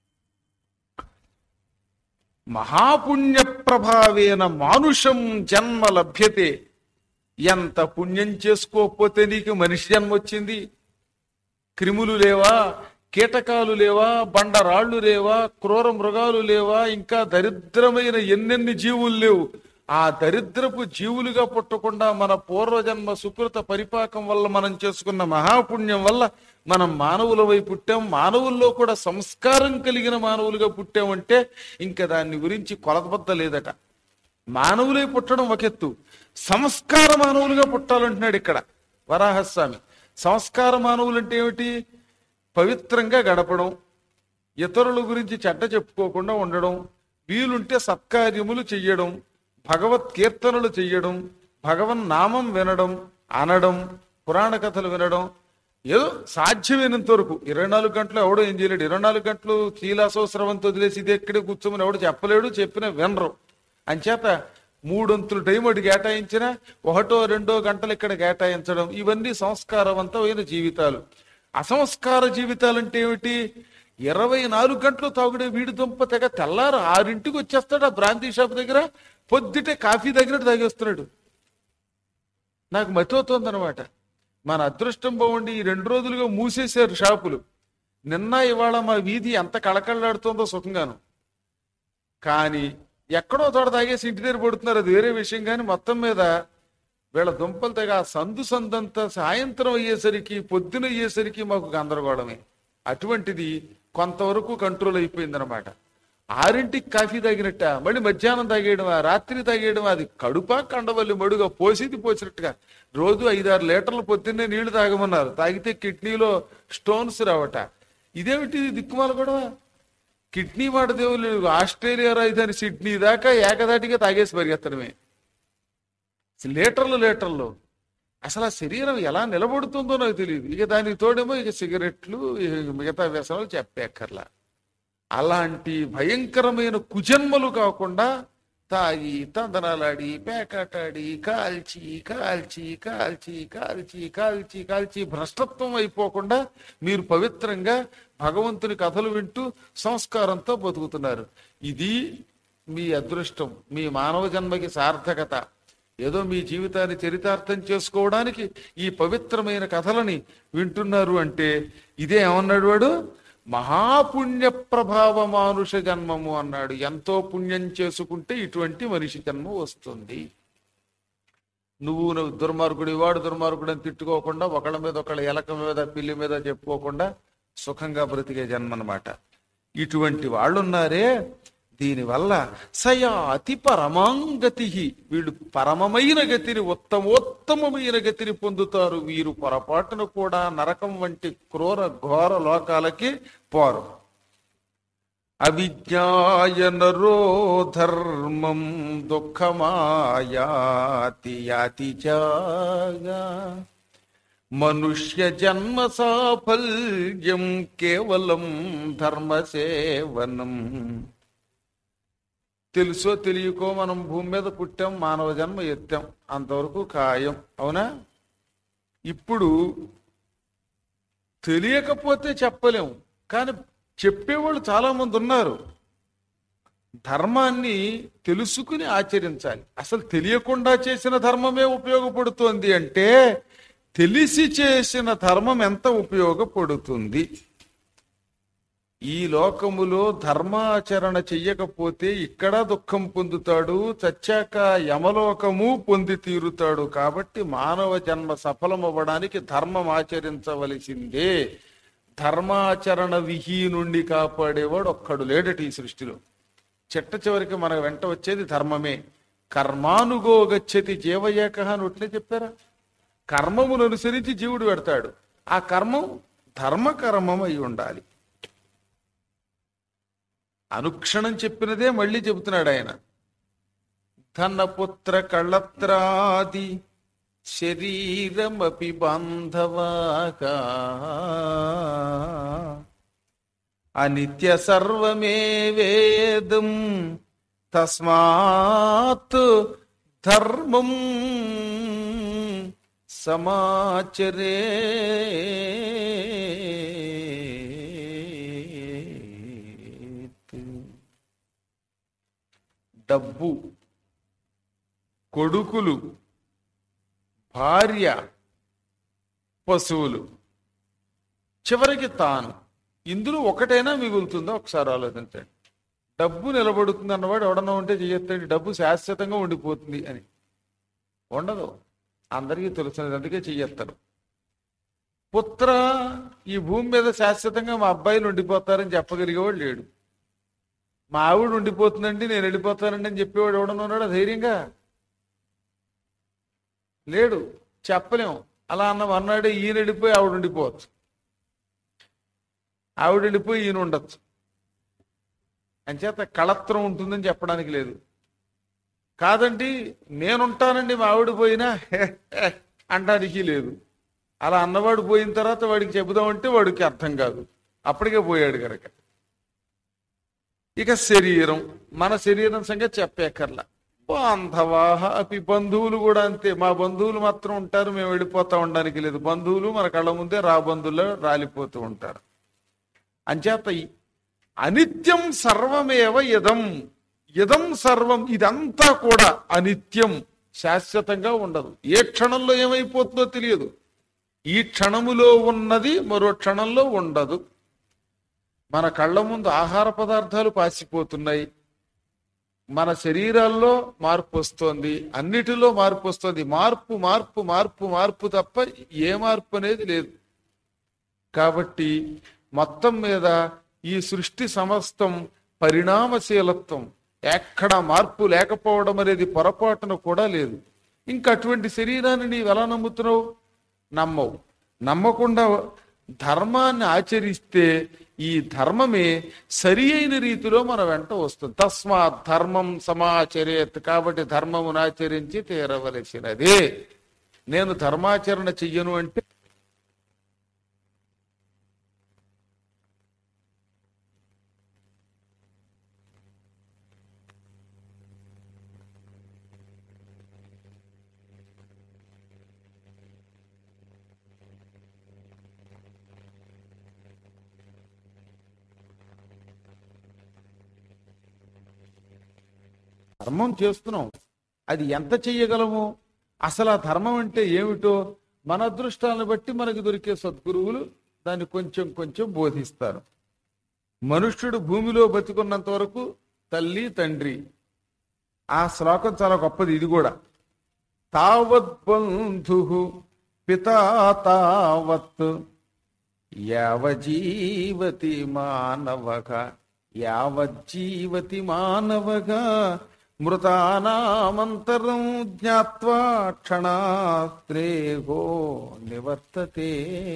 మహాపుణ్య ప్రభావేన మానుషం జన్మ లభ్యతే ఎంత పుణ్యం చేసుకోకపోతే నీకు మనిషి జన్మ వచ్చింది క్రిములు లేవా కీటకాలు లేవా బండరాళ్ళు లేవా క్రూర మృగాలు లేవా ఇంకా దరిద్రమైన ఎన్నెన్ని జీవులు లేవు ఆ దరిద్రపు జీవులుగా పుట్టకుండా మన పూర్వజన్మ సుకృత పరిపాకం వల్ల మనం చేసుకున్న మహాపుణ్యం వల్ల మనం మానవులవై పుట్టాం మానవుల్లో కూడా సంస్కారం కలిగిన మానవులుగా పుట్టామంటే ఇంకా దాన్ని గురించి కొలతబద్ద లేదట మానవులై పుట్టడం ఒక ఎత్తు సంస్కార మానవులుగా పుట్టాలంటున్నాడు ఇక్కడ వరాహస్వామి సంస్కార మానవులు అంటే ఏమిటి పవిత్రంగా గడపడం ఇతరుల గురించి చెడ్డ చెప్పుకోకుండా ఉండడం వీలుంటే సత్కార్యములు చెయ్యడం భగవత్ కీర్తనలు చెయ్యడం భగవన్ నామం వినడం అనడం పురాణ కథలు వినడం ఏదో సాధ్యమైనంత వరకు ఇరవై నాలుగు గంటలు ఎవడో ఏం చేయలేడు ఇరవై నాలుగు గంటలు శీలాసోస్రవంతో వదిలేసి ఇది ఎక్కడే కూర్చోమని ఎవడు చెప్పలేడు చెప్పిన వినరు అంచేత మూడొంతులు టైం అటు కేటాయించినా ఒకటో రెండో గంటలు ఇక్కడ కేటాయించడం ఇవన్నీ సంస్కారవంతమైన జీవితాలు అసంస్కార జీవితాలు అంటే ఏమిటి ఇరవై నాలుగు గంటలు తాగుడే వీడి దుంప తెగ తెల్లారు ఆరింటికి వచ్చేస్తాడు ఆ బ్రాంతి షాప్ దగ్గర పొద్దుటే కాఫీ దగ్గర తాగేస్తున్నాడు నాకు మతివుతోంది అనమాట మన అదృష్టం బాగుండి ఈ రెండు రోజులుగా మూసేశారు షాపులు నిన్న ఇవాళ మా వీధి ఎంత కళకళలాడుతుందో సుఖంగాను కానీ ఎక్కడో చోట తాగేసి ఇంటి దగ్గర పడుతున్నారు అది వేరే విషయం కానీ మొత్తం మీద వీళ్ళ దుంపలు తెగ ఆ సందు సందంతా సాయంత్రం అయ్యేసరికి పొద్దున అయ్యేసరికి మాకు గందరగోళమే అటువంటిది కొంతవరకు కంట్రోల్ అయిపోయిందనమాట ఆరింటికి కాఫీ తాగినట్ట మళ్ళీ మధ్యాహ్నం తాగేయడమా రాత్రి తాగేయడం అది కడుపా కండవల్లి మడుగా పోసేది పోసినట్టుగా రోజు ఐదారు లీటర్లు పొద్దున్నే నీళ్లు తాగమన్నారు తాగితే కిడ్నీలో స్టోన్స్ రావట ఇదేమిటి ఇది దిక్కుమాల కూడా కిడ్నీ మాట దేవుళ్ళు ఆస్ట్రేలియా రాజధాని సిడ్నీ దాకా ఏకదాటిగా తాగేసి పరిగెత్తడమే లీటర్లు లీటర్లు అసలు ఆ శరీరం ఎలా నిలబడుతుందో నాకు తెలియదు ఇక దానికి తోడేమో ఇక సిగరెట్లు ఇక మిగతా వ్యసనాలు చెప్పేక్కర్లా అలాంటి భయంకరమైన కుజన్మలు కాకుండా తాగి తందనాలాడి పేకాటాడి కాల్చి కాల్చి కాల్చి కాల్చి కాల్చి కాల్చి భ్రష్టత్వం అయిపోకుండా మీరు పవిత్రంగా భగవంతుని కథలు వింటూ సంస్కారంతో బతుకుతున్నారు ఇది మీ అదృష్టం మీ మానవ జన్మకి సార్థకత ఏదో మీ జీవితాన్ని చరితార్థం చేసుకోవడానికి ఈ పవిత్రమైన కథలని వింటున్నారు అంటే ఇదే ఏమన్నాడు వాడు మహాపుణ్య ప్రభావ మానుష జన్మము అన్నాడు ఎంతో పుణ్యం చేసుకుంటే ఇటువంటి మనిషి జన్మ వస్తుంది నువ్వు నువ్వు దుర్మార్గుడి వాడు దుర్మార్గుడు అని తిట్టుకోకుండా ఒకళ్ళ మీద ఒకళ్ళ ఎలక మీద పిల్లి మీద చెప్పుకోకుండా సుఖంగా బ్రతికే జన్మ అనమాట ఇటువంటి వాళ్ళున్నారే దీనివల్ల సయాతి పరమాంగతి వీళ్ళు పరమమైన గతిని ఉత్తమోత్తమమైన గతిని పొందుతారు వీరు పొరపాటున కూడా నరకం వంటి క్రూర ఘోర లోకాలకి పోరు అవిజ్ఞాయ నరో ధర్మం దుఃఖమాయాతి యాతి జాగా మనుష్య జన్మ సాఫల్యం కేవలం ధర్మసేవనం తెలుసో తెలియకో మనం భూమి మీద పుట్టాం మానవ జన్మ ఎత్తాం అంతవరకు ఖాయం అవునా ఇప్పుడు తెలియకపోతే చెప్పలేం కానీ చెప్పేవాళ్ళు చాలా మంది ఉన్నారు ధర్మాన్ని తెలుసుకుని ఆచరించాలి అసలు తెలియకుండా చేసిన ధర్మమే ఉపయోగపడుతోంది అంటే తెలిసి చేసిన ధర్మం ఎంత ఉపయోగపడుతుంది ఈ లోకములో ధర్మాచరణ చెయ్యకపోతే ఇక్కడ దుఃఖం పొందుతాడు చచ్చాక యమలోకము పొంది తీరుతాడు కాబట్టి మానవ జన్మ సఫలమవ్వడానికి ధర్మం ఆచరించవలసిందే ధర్మాచరణ విహీనుండి కాపాడేవాడు ఒక్కడు లేడట ఈ సృష్టిలో చిట్ట చివరికి మన వెంట వచ్చేది ధర్మమే కర్మానుగో గచ్చతి జీవయేక అని ఒట్లే చెప్పారా కర్మమును అనుసరించి జీవుడు పెడతాడు ఆ కర్మం ధర్మకర్మం అయి ఉండాలి అనుక్షణం చెప్పినదే మళ్ళీ చెబుతున్నాడు ఆయన ధనపుత్ర కళత్రాది శరీరమపి బాంధవాగా అనిత్య సర్వమే వేదం తస్మాత్ ధర్మం సమాచరే డబ్బు కొడుకులు భార్య పశువులు చివరికి తాను ఇందులో ఒకటైనా మిగులుతుందో ఒకసారి ఆలోచించండి డబ్బు నిలబడుతుంది అన్నవాడు ఎవడన్నా ఉంటే చెయ్యొద్దండి డబ్బు శాశ్వతంగా ఉండిపోతుంది అని ఉండదు అందరికీ తెలుసున్నది అందుకే చెయ్యొత్తారు పుత్ర ఈ భూమి మీద శాశ్వతంగా మా అబ్బాయిలు ఉండిపోతారని చెప్పగలిగేవాడు లేడు మా ఆవిడ ఉండిపోతుందండి నేను వెళ్ళిపోతానండి అని చెప్పేవాడు ఎవడన్నా ఉన్నాడు ధైర్యంగా లేడు చెప్పలేం అలా అన్న అన్నాడే ఈయన వెళ్ళిపోయి ఆవిడ ఉండిపోవచ్చు ఆవిడ వెళ్ళిపోయి ఈయన ఉండొచ్చు అంచేత కళత్రం ఉంటుందని చెప్పడానికి లేదు కాదండి నేనుంటానండి మా ఆవిడ పోయినా అంటానికి లేదు అలా అన్నవాడు పోయిన తర్వాత వాడికి చెబుదామంటే వాడికి అర్థం కాదు అప్పటికే పోయాడు కనుక ఇక శరీరం మన శరీరం సంగతి చెప్పేకర్లా బాంధవాహ అపి బంధువులు కూడా అంతే మా బంధువులు మాత్రం ఉంటారు మేము వెళ్ళిపోతా ఉండడానికి లేదు బంధువులు మన కళ్ళ ముందే రా బంధువుల్లో రాలిపోతూ ఉంటారు అంచేత ఈ అనిత్యం సర్వమేవ ఇదం ఇదం సర్వం ఇదంతా కూడా అనిత్యం శాశ్వతంగా ఉండదు ఏ క్షణంలో ఏమైపోతుందో తెలియదు ఈ క్షణములో ఉన్నది మరో క్షణంలో ఉండదు మన కళ్ళ ముందు ఆహార పదార్థాలు పాసిపోతున్నాయి మన శరీరాల్లో మార్పు వస్తోంది అన్నిటిలో మార్పు వస్తోంది మార్పు మార్పు మార్పు మార్పు తప్ప ఏ మార్పు అనేది లేదు కాబట్టి మొత్తం మీద ఈ సృష్టి సమస్తం పరిణామశీలత్వం ఎక్కడ మార్పు లేకపోవడం అనేది పొరపాటున కూడా లేదు ఇంకా అటువంటి శరీరాన్ని నీవు ఎలా నమ్ముతున్నావు నమ్మవు నమ్మకుండా ధర్మాన్ని ఆచరిస్తే ఈ ధర్మమే సరి అయిన రీతిలో మన వెంట వస్తుంది తస్మాత్ ధర్మం సమాచరేత్ కాబట్టి ధర్మమును ఆచరించి తీరవలసినదే నేను ధర్మాచరణ చెయ్యను అంటే ధర్మం చేస్తున్నాం అది ఎంత చెయ్యగలము అసలు ఆ ధర్మం అంటే ఏమిటో మన అదృష్టాలను బట్టి మనకు దొరికే సద్గురువులు దాన్ని కొంచెం కొంచెం బోధిస్తారు మనుష్యుడు భూమిలో బతికున్నంత వరకు తల్లి తండ్రి ఆ శ్లోకం చాలా గొప్పది ఇది కూడా తావత్ బంధు పితా తావత్ యావజీవతి మానవక యావజ్జీవతి మానవగా మృతానామంతరం జ్ఞాత్వా క్షణాత్రేగో నివర్తతే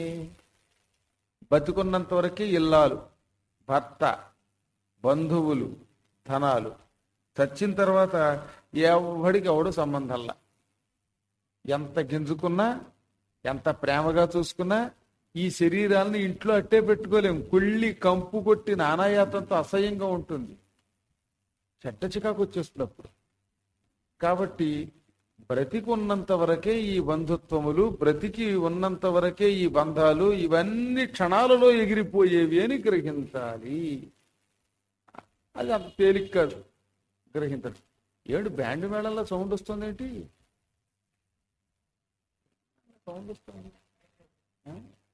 బతికున్నంత వరకే ఇల్లాలు భర్త బంధువులు ధనాలు చచ్చిన తర్వాత ఎవడికి ఎవడు సంబంధంలా ఎంత గింజుకున్నా ఎంత ప్రేమగా చూసుకున్నా ఈ శరీరాలను ఇంట్లో అట్టే పెట్టుకోలేం కుళ్ళి కంపు కొట్టి నానాయాతంతో అసహ్యంగా ఉంటుంది చెట్ట చికాకు వచ్చేస్తుంది అప్పుడు కాబట్టి బ్రతికి ఉన్నంత వరకే ఈ బంధుత్వములు బ్రతికి ఉన్నంత వరకే ఈ బంధాలు ఇవన్నీ క్షణాలలో ఎగిరిపోయేవి అని గ్రహించాలి అది అంత తేలిక కాదు గ్రహించడం ఏడు బ్యాండ్ మేళంలో సౌండ్ వస్తుంది ఏంటి సౌండ్ వస్తుంది ఆ?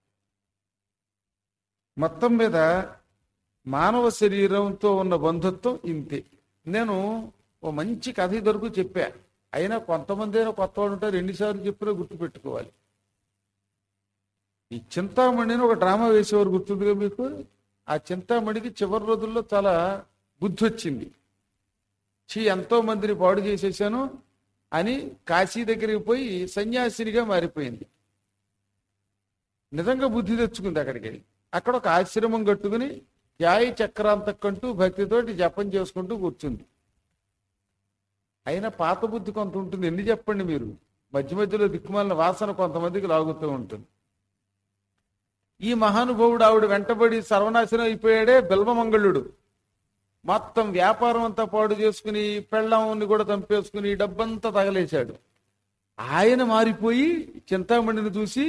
మొత్తం మీద మానవ శరీరంతో ఉన్న బంధుత్వం ఇంతే నేను ఓ మంచి కథ ఇదివరకు చెప్పా అయినా కొంతమంది అయినా కొత్త వాళ్ళు ఉంటారు ఎన్నిసార్లు చెప్పినా గుర్తుపెట్టుకోవాలి ఈ చింతామణిని ఒక డ్రామా వేసేవారు గుర్తుందిగా మీకు ఆ చింతామణికి చివరి రోజుల్లో చాలా బుద్ధి వచ్చింది చీ ఎంతో మందిని పాడు చేసేసాను అని కాశీ దగ్గరికి పోయి సన్యాసినిగా మారిపోయింది నిజంగా బుద్ధి తెచ్చుకుంది అక్కడికి వెళ్ళి అక్కడ ఒక ఆశ్రమం కట్టుకుని ధ్యాయ చక్రాంతకంటూ భక్తితోటి జపం చేసుకుంటూ కూర్చుంది అయినా పాత బుద్ధి కొంత ఉంటుంది ఎన్ని చెప్పండి మీరు మధ్య మధ్యలో దిక్కుమాలిన వాసన కొంతమందికి లాగుతూ ఉంటుంది ఈ మహానుభావుడు ఆవిడ వెంటబడి సర్వనాశనం అయిపోయాడే బిల్వమంగళుడు మొత్తం వ్యాపారం అంతా పాడు చేసుకుని పెళ్ళాముని కూడా చంపేసుకుని డబ్బంతా తగలేశాడు ఆయన మారిపోయి చింతామణిని చూసి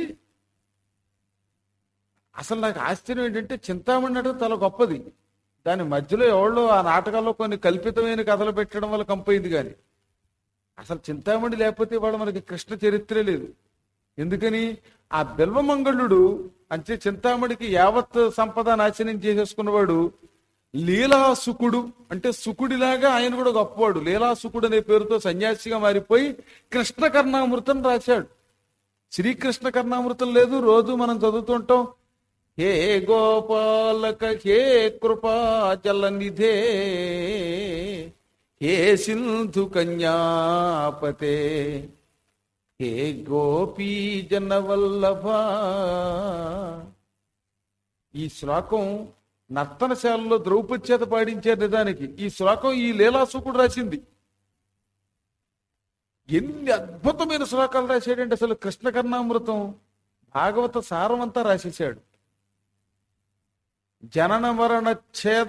అసలు నాకు ఆశ్చర్యం ఏంటంటే చింతామణి అంటే చాలా గొప్పది దాని మధ్యలో ఎవరో ఆ నాటకాల్లో కొన్ని కల్పితమైన కథలు పెట్టడం వల్ల కంపైంది కానీ అసలు చింతామణి లేకపోతే వాడు మనకి కృష్ణ చరిత్రే లేదు ఎందుకని ఆ బిల్వమంగళుడు అంటే చింతామణికి యావత్ సంపద నాశనం చేసేసుకున్నవాడు లీలాసుకుడు అంటే సుకుడిలాగా ఆయన కూడా గొప్పవాడు లీలాసుకుడు అనే పేరుతో సన్యాసిగా మారిపోయి కృష్ణ కర్ణామృతం రాశాడు శ్రీకృష్ణ కర్ణామృతం లేదు రోజు మనం చదువుతుంటాం హే గోపాలక హే కృపా జలనిధే హే సింధు కన్యాపతే హే గోపీ జనవల్లభ ఈ శ్లోకం నర్తనశాలలో ద్రౌపది చేత పాడించారు నిజానికి ఈ శ్లోకం ఈ లీలాసుకుడు రాసింది ఎన్ని అద్భుతమైన శ్లోకాలు రాశాడంటే అసలు కృష్ణ కర్ణామృతం భాగవత సారమంతా రాసేశాడు జనన మరణ ఛేద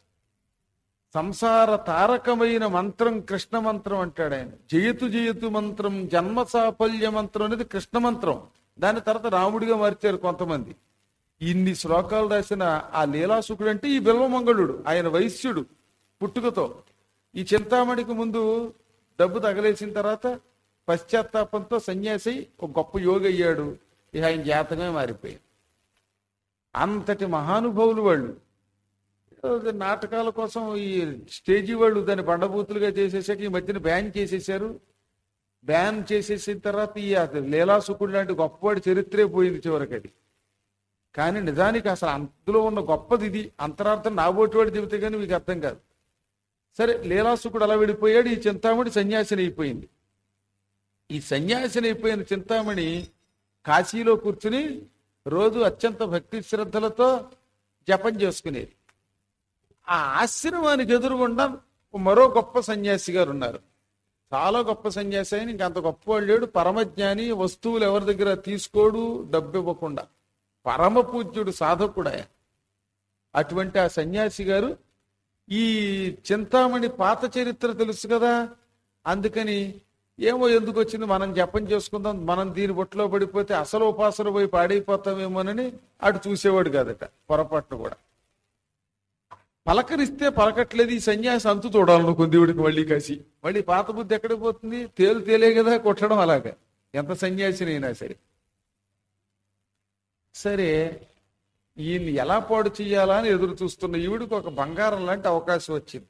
సంసార తారకమైన మంత్రం కృష్ణ మంత్రం అంటాడు ఆయన జయతు జయతు మంత్రం జన్మ సాఫల్య మంత్రం అనేది కృష్ణ మంత్రం దాని తర్వాత రాముడిగా మార్చారు కొంతమంది ఇన్ని శ్లోకాలు రాసిన ఆ లీలాసుకుడు అంటే ఈ బిల్వమంగళుడు ఆయన వైశ్యుడు పుట్టుకతో ఈ చింతామణికి ముందు డబ్బు తగలేసిన తర్వాత పశ్చాత్తాపంతో సన్యాసి ఒక గొప్ప యోగి అయ్యాడు ఇక ఆయన జాతకమే మారిపోయింది అంతటి మహానుభావులు వాళ్ళు ఏదో నాటకాల కోసం ఈ స్టేజీ వాళ్ళు దాన్ని బండబూతులుగా చేసేసాక ఈ మధ్యన బ్యాన్ చేసేసారు బ్యాన్ చేసేసిన తర్వాత ఈ లీలాసుకుడు లాంటి గొప్పవాడి చరిత్రే పోయింది చివరికి అది కానీ నిజానికి అసలు అందులో ఉన్న గొప్పది ఇది అంతరార్థం నాబోటివాడు చెబితే కానీ మీకు అర్థం కాదు సరే లీలాసుకుడు అలా వెళ్ళిపోయాడు ఈ చింతామణి సన్యాసిని అయిపోయింది ఈ సన్యాసిని అయిపోయిన చింతామణి కాశీలో కూర్చుని రోజు అత్యంత భక్తి శ్రద్ధలతో జపం చేసుకునేది ఆ ఆశ్రమానికి ఎదురుగుండా మరో గొప్ప సన్యాసి గారు ఉన్నారు చాలా గొప్ప సన్యాసి అయిన ఇంకంత గొప్పవాడు లేడు పరమజ్ఞాని వస్తువులు ఎవరి దగ్గర తీసుకోడు డబ్బు ఇవ్వకుండా పరమ పూజ్యుడు సాధకుడు ఆయన అటువంటి ఆ సన్యాసి గారు ఈ చింతామణి పాత చరిత్ర తెలుసు కదా అందుకని ఏమో ఎందుకు వచ్చింది మనం జపం చేసుకుందాం మనం దీని బొట్టులో పడిపోతే అసలు ఉపాసన పోయి పాడైపోతామేమోనని అటు చూసేవాడు కాదట పొరపాటును కూడా పలకరిస్తే పలకట్లేదు ఈ సన్యాసి అంతు చూడాలనుకుంది దేవుడికి మళ్ళీ కాసి మళ్ళీ పాత బుద్ధి ఎక్కడికి పోతుంది తేలు తేలే కదా కొట్టడం అలాగా ఎంత సన్యాసినైనా సరే సరే ఈయన్ని ఎలా పాడు చెయ్యాలా అని ఎదురు చూస్తున్న ఈవిడికి ఒక బంగారం లాంటి అవకాశం వచ్చింది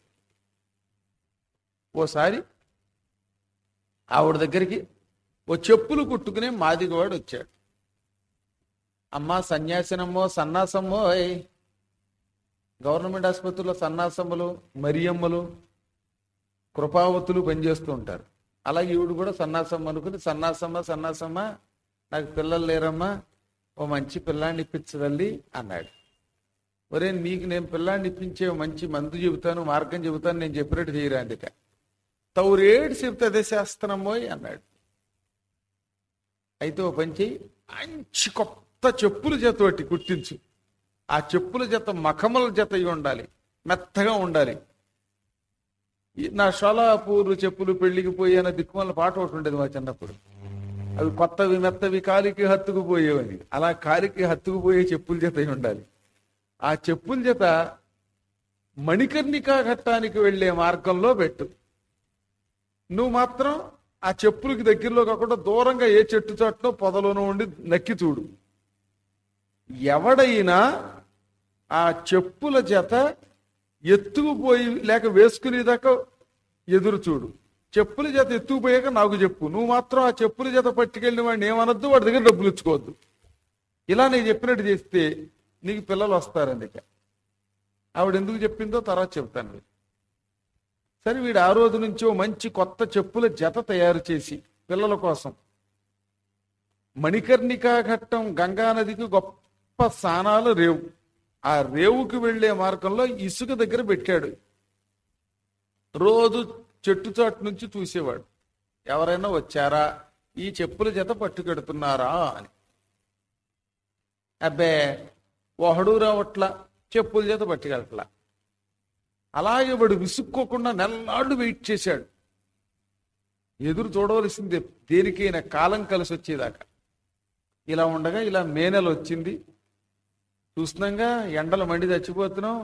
ఓసారి ఆవిడ దగ్గరికి ఓ చెప్పులు కుట్టుకునే మాదిగవాడు వచ్చాడు అమ్మా సన్యాసినమ్మో సన్నాసమ్మో ఏయ్. గవర్నమెంట్ ఆసుపత్రిలో సన్నాసమ్మలు మరియమ్మలు కృపావతులు పనిచేస్తూ ఉంటారు అలాగే ఈవిడు కూడా సన్నాసమ్మ అనుకుని సన్నాసమ్మ సన్నాసమ్మ నాకు పిల్లలు లేరమ్మా ఓ మంచి పిల్లాన్ని ఇప్పించదల్లి అన్నాడు ఒరే నీకు నేను పిల్లాన్ని ఇప్పించే మంచి మందు చెబుతాను మార్గం చెబుతాను నేను చెప్పినట్టు చేయరా అందుక తౌరేడు చెబితే అదే శాస్త్రమోయ్ అన్నాడు అయితే ఓ పని చెయ్యి మంచి కొత్త చెప్పుల జత ఒకటి కుట్టించు ఆ చెప్పుల జత మఖముల జత అయి ఉండాలి మెత్తగా ఉండాలి ఈ నా షోలాపూర్ చెప్పులు పెళ్లికి పోయి అన్న దిక్కుమల పాట ఒకటి ఉండేది మా చిన్నప్పుడు అవి కొత్తవి మెత్తవి కాలికి హత్తుకుపోయేవని అలా కాలికి హత్తుకుపోయే చెప్పుల జత అయి ఉండాలి ఆ చెప్పుల జత మణికర్ణికా ఘట్టానికి వెళ్లే మార్గంలో పెట్టు నువ్వు మాత్రం ఆ చెప్పులకి దగ్గరలో కాకుండా దూరంగా ఏ చెట్టు చాటునో పొదలోనో ఉండి నక్కి చూడు ఎవడైనా ఆ చెప్పుల జత ఎత్తుకుపోయి లేక వేసుకునేదాకా ఎదురు చూడు చెప్పుల జత ఎత్తుకుపోయాక నాకు చెప్పు నువ్వు మాత్రం ఆ చెప్పుల జత పట్టుకెళ్ళిన వాడిని ఏమనొద్దు వాడి దగ్గర డబ్బులు ఇచ్చుకోవద్దు ఇలా నేను చెప్పినట్టు చేస్తే నీకు పిల్లలు వస్తారు అందుకే ఆవిడ ఎందుకు చెప్పిందో తర్వాత చెప్తాను మీకు. సరే వీడు ఆ రోజు నుంచి ఓ మంచి కొత్త చెప్పుల జత తయారు చేసి పిల్లల కోసం మణికర్ణికా ఘట్టం గంగా నదికి గొప్ప స్థానాలు రేవు ఆ రేవుకి వెళ్లే మార్గంలో ఇసుక దగ్గర పెట్టాడు రోజు చెట్టు చాటు నుంచి చూసేవాడు ఎవరైనా వచ్చారా ఈ చెప్పుల జత పట్టుకెడుతున్నారా అని అబ్బే ఒకడు రావట్లా చెప్పుల చేత పట్టుకెళ్ళట్లా అలాగే వాడు విసుక్కోకుండా నెల్లాళ్ళు వెయిట్ చేశాడు ఎదురు చూడవలసిందే దేనికైనా కాలం కలిసి వచ్చేదాకా ఇలా ఉండగా ఇలా మే నెల వచ్చింది చూస్తున్నాగా ఎండలు మండి చచ్చిపోతున్నాం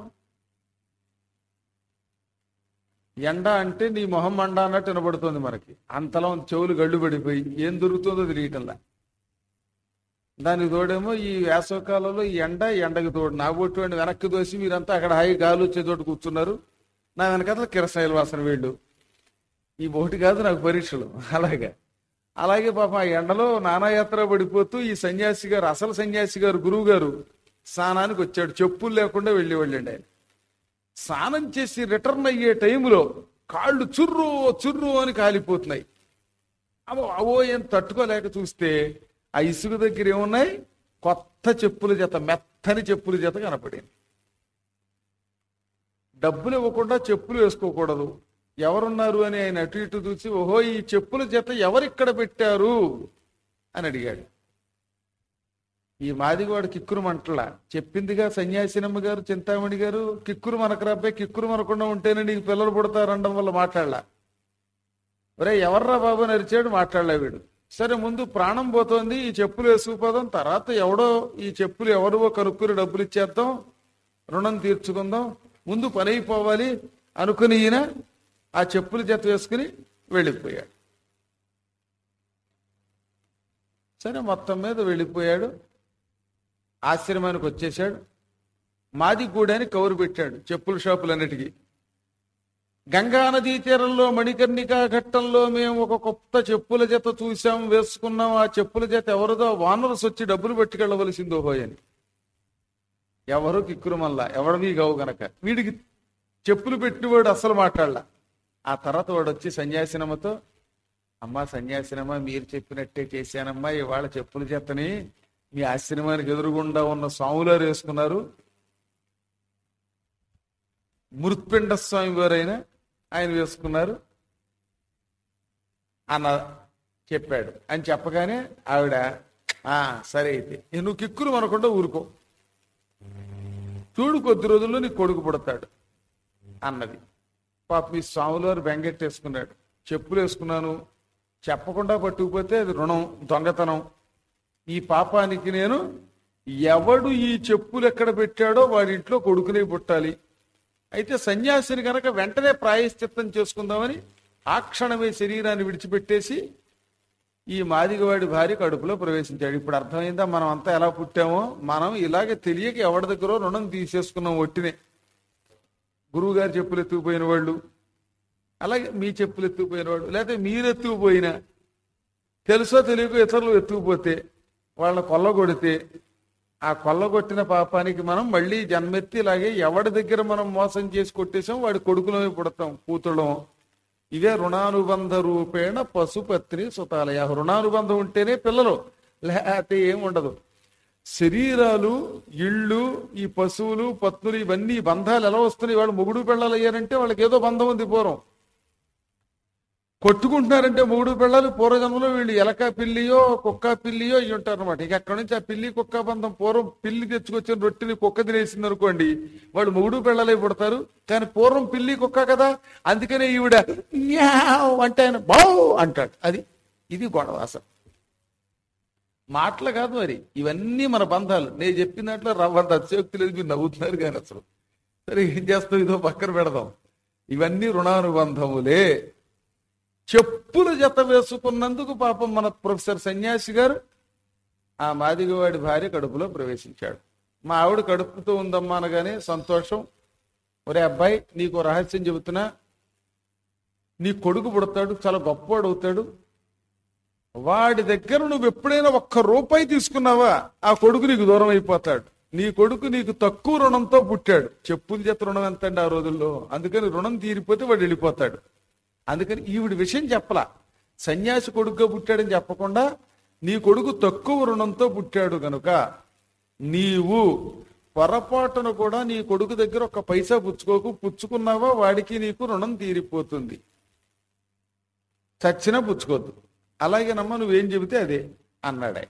ఎండ అంటే నీ మొహం మండ అన్నట్టు వినబడుతుంది మనకి అంతలో చెవులు గళ్ళు పడిపోయి ఏం దొరుకుతుందో తెలియటంలా దానికి తోడేమో ఈ వేసవకాలంలో ఈ ఎండ ఈ ఎండకి తోడు నా బొట్టు వాడిని వెనక్కి దోసి మీరంతా అక్కడ హాయి గాలి వచ్చే చోటు కూర్చున్నారు నా వెనకాల కిరసాయిల వాసన వీళ్ళు ఈ ఒకటి కాదు నాకు పరీక్షలు అలాగే అలాగే పాప ఆ ఎండలో నానాయాత్ర పడిపోతూ ఈ సన్యాసి గారు అసలు సన్యాసి గారు గురువు గారు స్నానానికి వచ్చాడు చెప్పులు లేకుండా వెళ్ళేవాళ్ళండి ఆయన స్నానం చేసి రిటర్న్ అయ్యే టైంలో కాళ్ళు చుర్రు చుర్రు అని కాలిపోతున్నాయి అవో అవో ఏం తట్టుకోలేక చూస్తే ఆ ఇసుక దగ్గర ఏమున్నాయి కొత్త చెప్పుల జత మెత్తని చెప్పుల జత కనపడింది డబ్బులు ఇవ్వకుండా చెప్పులు వేసుకోకూడదు ఎవరున్నారు అని ఆయన అటు ఇటు చూసి ఓహో ఈ చెప్పుల జత ఎవరిక్కడ పెట్టారు అని అడిగాడు ఈ మాదిగవాడు కిక్కురు మంటలా చెప్పిందిగా సన్యాసినమ్మ గారు చింతామణి గారు కిక్కురు మనకరాపై కిక్కురు మనకుండా ఉంటేనే నీకు పిల్లలు పుడతారనడం వల్ల మాట్లాడలా ఒరే ఎవర్రా బాబు అని అరిచాడు మాట్లాడలే వీడు సరే ముందు ప్రాణం పోతోంది ఈ చెప్పులు వేసుకుపోదాం తర్వాత ఎవడో ఈ చెప్పులు ఎవరివో కనుక్కుని డబ్బులు ఇచ్చేద్దాం రుణం తీర్చుకుందాం ముందు పని అయిపోవాలి అనుకుని ఈయన ఆ చెప్పులు జత వేసుకుని వెళ్ళిపోయాడు సరే మొత్తం మీద వెళ్ళిపోయాడు ఆశ్రమానికి వచ్చేసాడు మాది గూడని కౌరు పెట్టాడు చెప్పుల షాపులన్నిటికీ గంగా నదీ తీరంలో మణికర్ణికా ఘట్టంలో మేము ఒక కొత్త చెప్పుల జత చూసాం వేసుకున్నాం ఆ చెప్పుల జత ఎవరిదో వానరస్ వచ్చి డబ్బులు పట్టుకెళ్ళవలసిందో హోయని ఎవరు కిక్కురు మల్లా ఎవడవి గవు గనక వీడికి చెప్పులు పెట్టినవాడు అస్సలు మాట్లాడలా ఆ తర్వాత వాడు వచ్చి సన్యాసినమ్మతో అమ్మా సన్యాసినమ్మ మీరు చెప్పినట్టే చేశానమ్మా ఇవాళ చెప్పుల చేతని మీ ఆశ్రమానికి ఎదురుగుండా ఉన్న స్వాములారు వేసుకున్నారు మృత్పిండ స్వామి వారైనా ఆయన వేసుకున్నారు అన్న చెప్పాడు అని చెప్పగానే ఆవిడ ఆ సరే అయితే "ఏ, నువ్వు కిక్కురు అనకుండా ఊరుకో చూడు కొద్ది రోజుల్లో నీ కొడుకు పుడతాడు అన్నది పాప మీ స్వాముల వారు బెంగెట్టేసుకున్నాడు చెప్పులు వేసుకున్నాను చెప్పకుండా పట్టుకుపోతే అది రుణం దొంగతనం ఈ పాపానికి నేను ఎవడు ఈ చెప్పులు ఎక్కడ పెట్టాడో వాడి ఇంట్లో కొడుకునే పుట్టాలి అయితే సన్యాసిని కనుక వెంటనే ప్రాయశ్చిత్తం చేసుకుందామని ఆ క్షణమే శరీరాన్ని విడిచిపెట్టేసి ఈ మాదిగవాడి భార్య కడుపులో ప్రవేశించాడు ఇప్పుడు అర్థమైందా మనం అంతా ఎలా పుట్టామో మనం ఇలాగే తెలియక ఎవరి దగ్గర రుణం తీసేసుకున్నాం ఒట్టినే గురువు గారు చెప్పులు ఎత్తుకుపోయిన వాళ్ళు అలాగే మీ చెప్పులు ఎత్తుకుపోయిన వాడు లేకపోతే మీరు ఎత్తుకుపోయినా తెలుసో తెలియక ఇతరులు ఎత్తుకుపోతే వాళ్ళని కొల్లగొడితే ఆ కొల్లగొట్టిన పాపానికి మనం మళ్ళీ జన్మెత్తి ఇలాగే ఎవడి దగ్గర మనం మోసం చేసి కొట్టేసాం వాడి కొడుకులమే పుడతాం కూతుళ్ళం ఇవే రుణానుబంధ రూపేణ పశుపత్ని సుతాలయ రుణానుబంధం ఉంటేనే పిల్లలు లేకపోతే ఏం ఉండదు శరీరాలు ఇళ్ళు ఈ పశువులు పత్నులు ఇవన్నీ ఈ బంధాలు ఎలా వస్తున్నాయి వాళ్ళు మొగుడు పెళ్ళాలు అయ్యారంటే వాళ్ళకి ఏదో బంధం ఉంది పూర్వం కొట్టుకుంటున్నారంటే మూడు పిల్లలు పూర్వజన్మలో వీళ్ళు ఎలక పిల్లియో కుక్క పిల్లియో అయ్యి ఉంటారు అనమాట ఇక అక్కడ నుంచి ఆ పిల్లి కుక్క బంధం పూర్వం పిల్లి తెచ్చుకొచ్చిన రొట్టెని కుక్క తినేసింది అనుకోండి వాళ్ళు మూడు పిల్లలై పుడతారు కానీ పూర్వం పిల్లి కుక్క కదా అందుకనే ఈవిడ "మ్యావ్" అంటే ఆయన బావు అంటాడు అది ఇది గొడవ అసలు మాటలు కాదు మరి ఇవన్నీ మన బంధాలు నేను చెప్పిన దాంట్లో రవ్వంత అతిశయోక్తి లేదు మీరు నవ్వుతున్నారు కానీ అసలు సరే ఏం చేస్తాం ఇదో పక్కన పెడదాం ఇవన్నీ రుణానుబంధములే చెప్పుల జత వేసుకున్నందుకు పాపం మన ప్రొఫెసర్ సన్యాసి గారు ఆ మాదిగవాడి భార్య కడుపులో ప్రవేశించాడు మా ఆవిడ కడుపుతో ఉందమ్మా అనగానే సంతోషం ఒరే అబ్బాయి నీకు ఓ రహస్యం చెబుతున్నా నీ కొడుకు పుడతాడు చాలా గొప్పవాడు అవుతాడు వాడి దగ్గర నువ్వు ఎప్పుడైనా ఒక్క రూపాయి తీసుకున్నావా ఆ కొడుకు నీకు దూరం అయిపోతాడు నీ కొడుకు నీకు తక్కువ రుణంతో పుట్టాడు చెప్పుల చేత రుణం ఎంత అండి ఆ రోజుల్లో అందుకని రుణం తీరిపోతే వాడు వెళ్ళిపోతాడు అందుకని ఈవిడ విషయం చెప్పలా సన్యాసి కొడుకుగా పుట్టాడని చెప్పకుండా నీ కొడుకు తక్కువ రుణంతో పుట్టాడు గనుక నీవు పొరపాటున కూడా నీ కొడుకు దగ్గర ఒక పైసా పుచ్చుకోకు పుచ్చుకున్నావా వాడికి నీకు రుణం తీరిపోతుంది చచ్చినా పుచ్చుకోవద్దు అలాగేనమ్మా నువ్వేం చెబితే అదే అన్నాడే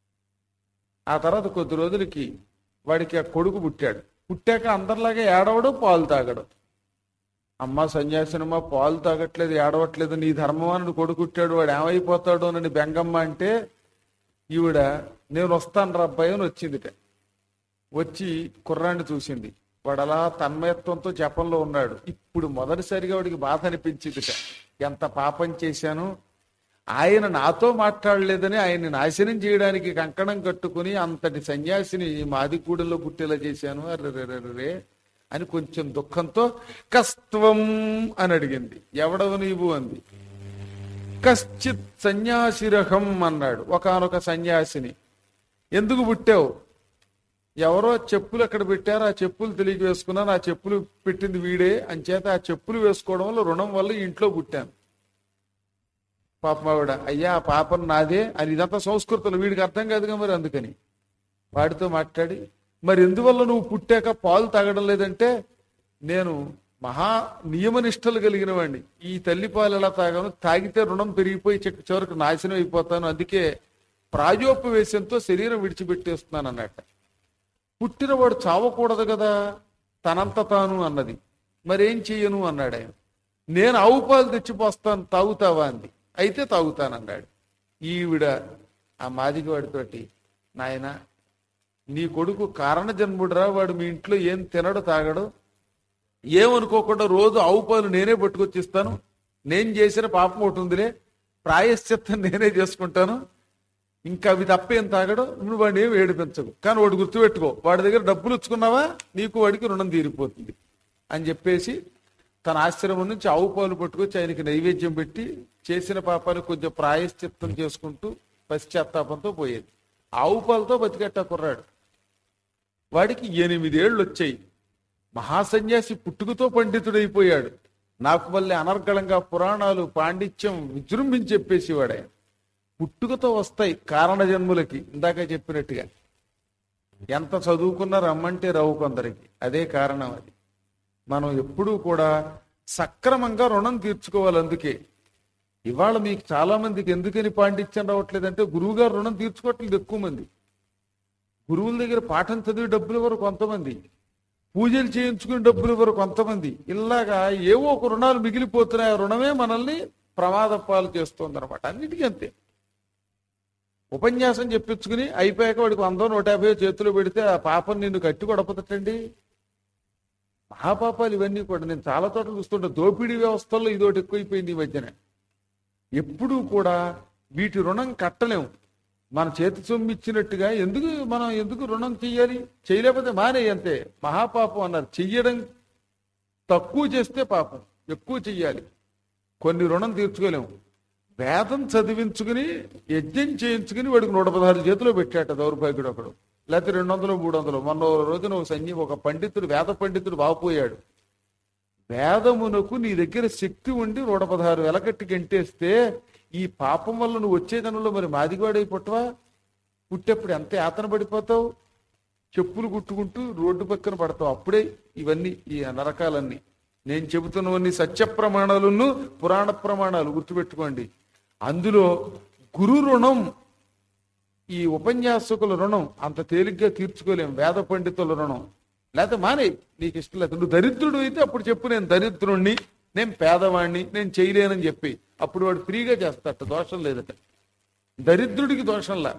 ఆ తర్వాత కొద్ది రోజులకి వాడికి ఆ కొడుకు పుట్టాడు పుట్టాక అందరిలాగా ఏడవడు పాలు తాగడు అమ్మ సన్యాసినమ్మ పాలు తాగట్లేదు ఏడవట్లేదు నీ ధర్మవానుడు కొడుకుట్టాడు వాడు ఏమైపోతాడు అని బెంగమ్మ అంటే ఈవిడ నేను వస్తాను రా అబ్బాయి అని వచ్చిందిట వచ్చి కుర్రాన్ని చూసింది వాడు అలా తన్మయత్వంతో జపంలో ఉన్నాడు ఇప్పుడు మొదటిసారిగా వాడికి బాధ అనిపించిందిట ఎంత పాపం చేశాను ఆయన నాతో మాట్లాడలేదని ఆయన్ని నాశనం చేయడానికి కంకణం కట్టుకుని అంతటి సన్యాసిని మాదికూడలో పుట్టేలా చేశాను అర్రెరెరెరే అని కొంచెం దుఃఖంతో కస్త్వం అని అడిగింది ఎవడవు నీవు అంది కశ్చిత్ సన్యాసిరహం అన్నాడు ఒకనొక సన్యాసిని ఎందుకు పుట్టావు ఎవరో చెప్పులు అక్కడ పెట్టారు ఆ చెప్పులు తెలియక వేసుకున్నాను ఆ చెప్పులు పెట్టింది వీడే అంచేత ఆ చెప్పులు వేసుకోవడం వల్ల రుణం వల్ల ఇంట్లో పుట్టాను పాపం ఆవిడ అయ్యా ఆ పాపం నాదే అని ఇదంతా సంస్కృతులు వీడికి అర్థం కాదుగా మరి అందుకని వాడితో మాట్లాడి మరి ఎందువల్ల నువ్వు పుట్టాక పాలు తాగడం లేదంటే నేను మహా నియమనిష్టలు కలిగిన వాడిని ఈ తల్లి పాలు ఎలా తాగాను తాగితే రుణం పెరిగిపోయి చిట్ట చివరికి నాశనం అయిపోతాను అందుకే ప్రాయోపవేశంతో శరీరం విడిచిపెట్టేస్తున్నాను అన్నట్ట పుట్టినవాడు చావకూడదు కదా తనంత తాను అన్నది మరేం చెయ్యను అన్నాడు ఆయన నేను ఆవు పాలు తెచ్చిపోస్తాను తాగుతావా అంది అయితే తాగుతానన్నాడు ఈవిడ ఆ మాదిగవాడితోటి నాయన నీ కొడుకు కారణ జన్ముడురా వాడు మీ ఇంట్లో ఏం తినడు తాగడు ఏమనుకోకుండా రోజు ఆవు పాలు నేనే పట్టుకొచ్చిస్తాను నేను చేసిన పాపం ఒకటి ఉందిలే ప్రాయశ్చిత్తం నేనే చేసుకుంటాను ఇంకా అవి తప్పేం తాగడు నువ్వు వాడిని ఏమి ఏడిపించకు కానీ వాడు గుర్తుపెట్టుకో వాడి దగ్గర డబ్బులు ఇచ్చుకున్నావా నీకు వాడికి రుణం తీరిపోతుంది అని చెప్పేసి తన ఆశ్రమం నుంచి ఆవు పాలు పట్టుకొచ్చి ఆయనకి నైవేద్యం పెట్టి చేసిన పాపానికి కొంచెం ప్రాయశ్చిత్తం చేసుకుంటూ పశ్చాత్తాపంతో పోయేది ఆవు పాలతో బతికెట్ట కుర్రాడు వాడికి ఎనిమిదేళ్లు వచ్చాయి మహాసన్యాసి పుట్టుకతో పండితుడైపోయాడు నాకు మళ్ళీ అనర్గళంగా పురాణాలు పాండిత్యం విజృంభించి చెప్పేసేవాడు ఆయన పుట్టుకతో వస్తాయి కారణ జన్ములకి ఇందాక చెప్పినట్టుగా ఎంత చదువుకున్నా రమ్మంటే రావు కొందరికి అదే కారణం అది మనం ఎప్పుడూ కూడా సక్రమంగా రుణం తీర్చుకోవాలి అందుకే ఇవాళ మీకు చాలా మందికి ఎందుకని పాండిత్యం రావట్లేదంటే గురువు గారు రుణం తీర్చుకోవట్లేదు ఎక్కువ మంది గురువుల దగ్గర పాఠం చదివి డబ్బులు ఇవ్వరు కొంతమంది పూజలు చేయించుకుని డబ్బులు ఇవ్వరు కొంతమంది ఇలాగా ఏవో ఒక రుణాలు మిగిలిపోతున్నాయి ఆ రుణమే మనల్ని ప్రమాద పాలు చేస్తుంది అనమాట అన్నిటికీ అంతే ఉపన్యాసం చెప్పించుకుని అయిపోయాక వాడికి వందో నూట యాభై చేతిలో పెడితే ఆ పాపం నిన్ను కట్టి కొడపతటండి మహాపాపాలు ఇవన్నీ కూడా నేను చాలా చోట్ల చూస్తుంటా దోపిడీ వ్యవస్థల్లో ఇదోటి ఎక్కువైపోయింది ఈ మధ్యన ఎప్పుడూ కూడా వీటి రుణం కట్టలేము మన చేతి సొమ్ము ఇచ్చినట్టుగా ఎందుకు మనం ఎందుకు రుణం చెయ్యాలి చేయలేకపోతే మానే అంతే మహాపాపం అన్నారు చెయ్యడం తక్కువ చేస్తే పాపం ఎక్కువ చెయ్యాలి కొన్ని రుణం తీర్చుకోలేము వేదం చదివించుకుని యజ్ఞం చేయించుకుని వాడికి నూట పదహారు చేతిలో పెట్టాట దౌర్భాగ్యుడు ఒకడు లేకపోతే రెండు వందలు మూడు వందలు మొన్న ఓ రోజున ఒక సైన్యం ఒక పండితుడు వేద పండితుడు బాగుపోయాడు వేదమునకు నీ దగ్గర శక్తి ఉండి నూట పదహారు వెలకట్టి గంటేస్తే ఈ పాపం వల్ల నువ్వు వచ్చే జనంలో మరి మాదిగవాడై పుట్టవా పుట్టేప్పుడు ఎంత యాతన పడిపోతావు చెప్పులు కుట్టుకుంటూ రోడ్డు పక్కన పడతావు అప్పుడే ఇవన్నీ ఈ నరకాలన్నీ నేను చెబుతున్నవన్నీ సత్య ప్రమాణాలను పురాణ ప్రమాణాలు గుర్తుపెట్టుకోండి అందులో గురు రుణం ఈ ఉపన్యాసకుల రుణం అంత తేలిగ్గా తీర్చుకోలేం వేద పండితుల రుణం లేకపోతే మానే నీకు ఇష్టం లేదు నువ్వు దరిద్రుడు అయితే అప్పుడు చెప్పు నేను దరిద్రుణ్ణి నేను పేదవాణ్ణి నేను చేయలేనని చెప్పి అప్పుడు వాడు ఫ్రీగా చేస్తాట దోషం లేదట దరిద్రుడికి దోషంలా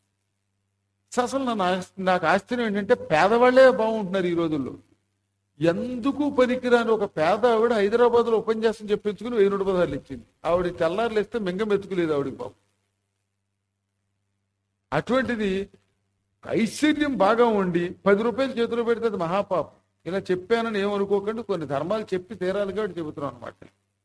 అసలు నా నాకు ఆశ్చర్యం ఏంటంటే పేదవాళ్లే బాగుంటున్నారు ఈ రోజుల్లో ఎందుకు పనికిరాని ఒక పేద ఆవిడ హైదరాబాద్ లో ఉపన్యాసం చెప్పించుకుని వెయ్యి నూట పదాలు ఇచ్చింది ఆవిడ తెల్లారులు ఇస్తే మింగం ఎత్తుకులేదు ఆవిడకి బాబు అటువంటిది ఐశ్వర్యం బాగా ఉండి పది రూపాయలు చేతిలో పెడితే అది మహాపాపం ఇలా చెప్పానని ఏమనుకోకండి కొన్ని ధర్మాలు చెప్పి తీరాలి కాబట్టి చెబుతున్నాం అనమాట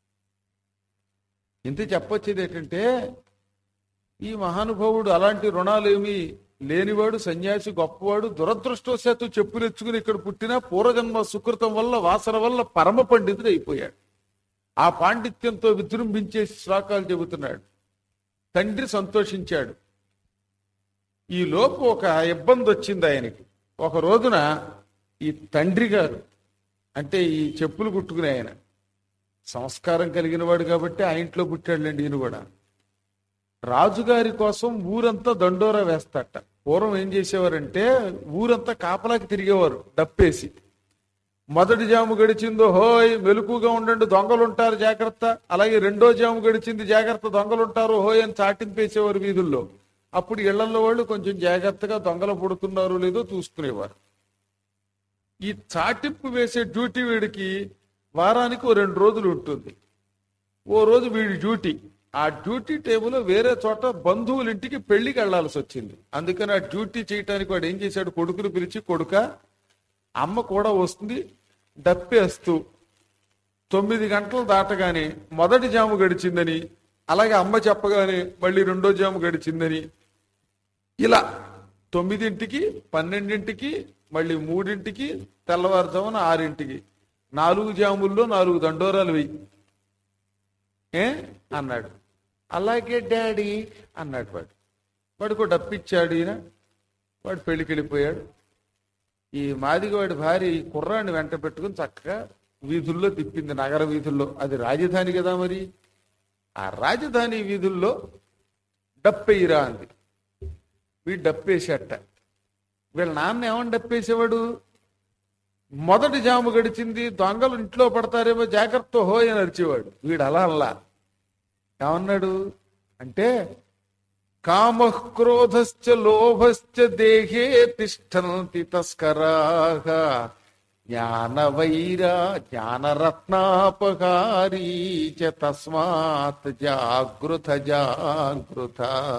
ఇంత చెప్పొచ్చేది ఏంటంటే ఈ మహానుభావుడు అలాంటి రుణాలు ఏమీ లేనివాడు సన్యాసి గొప్పవాడు దురదృష్టవశాత్తు చెప్పులెచ్చుకుని ఇక్కడ పుట్టిన పూర్వజన్మ సుకృతం వల్ల వాసన వల్ల పరమ పండితుడు అయిపోయాడు ఆ పాండిత్యంతో విజృంభించే శ్లోకాలు చెబుతున్నాడు తండ్రి సంతోషించాడు ఈ లోపు ఒక ఇబ్బంది వచ్చింది ఆయనకి ఒక రోజున ఈ తండ్రి గారు అంటే ఈ చెప్పులు కుట్టుకునే ఆయన సంస్కారం కలిగిన వాడు కాబట్టి ఆ ఇంట్లో పుట్టాడులేండి ఈయన కూడా రాజుగారి కోసం ఊరంతా దండోరా వేస్తాట పూర్వం ఏం చేసేవారంటే ఊరంతా కాపలాకి తిరిగేవారు డప్పేసి మొదటి జాము గడిచిందో హోయ్ మెలకుగా ఉండండి దొంగలు ఉంటారు జాగ్రత్త అలాగే రెండో జాము గడిచింది జాగ్రత్త దొంగలు ఉంటారు హోయ్ అని చాటింపేసేవారు వీధుల్లో అప్పుడు ఇళ్లలో వాళ్ళు కొంచెం జాగ్రత్తగా దొంగలు పుడుతున్నారో లేదో చూసుకునేవారు ఈ చాటింపు వేసే డ్యూటీ వీడికి వారానికి ఓ రెండు రోజులు ఉంటుంది ఓ రోజు వీడి డ్యూటీ ఆ డ్యూటీ టేబుల్ వేరే చోట బంధువుల ఇంటికి పెళ్లికి వెళ్లాల్సి వచ్చింది అందుకని ఆ డ్యూటీ చేయటానికి వాడు ఏం చేశాడు కొడుకుని పిలిచి కొడుక అమ్మ కూడా వస్తుంది డప్పేస్తూ తొమ్మిది గంటలు దాటగానే మొదటి జాము గడిచిందని అలాగే అమ్మ చెప్పగానే మళ్ళీ రెండో జాము గడిచిందని ఇలా తొమ్మిదింటికి పన్నెండింటికి మళ్ళీ మూడింటికి తెల్లవారుజామున ఆరింటికి నాలుగు జాముల్లో నాలుగు దండోరాలు వెయ్యి ఏ అన్నాడు అలాగే డాడీ అన్నాడు వాడు వాడికి డప్పిచ్చాడు ఈయన వాడు పెళ్లికి వెళ్ళిపోయాడు ఈ మాదిగవాడి భార్య ఈ కుర్రాన్ని వెంట పెట్టుకుని చక్కగా వీధుల్లో తిప్పింది నగర వీధుల్లో అది రాజధాని కదా మరి ఆ రాజధాని వీధుల్లో డప్పెయ్యిరా అంది వీడు డప్పేసేట వీళ్ళ నాన్న ఏమని డప్పేసేవాడు మొదటి జాము గడిచింది దొంగలు ఇంట్లో పడతారేమో జాగ్రత్త హోయ్ అని అరిచేవాడు వీడు అలా అల్లా ఏమన్నాడు అంటే కామక్రోధశ్చ లోభశ్చ దేహే తిష్టంతి తస్కరాహ జ్ఞానవైరా జ్ఞానరత్నాపకారీ చ తస్మాత్ జాగృత జాగృత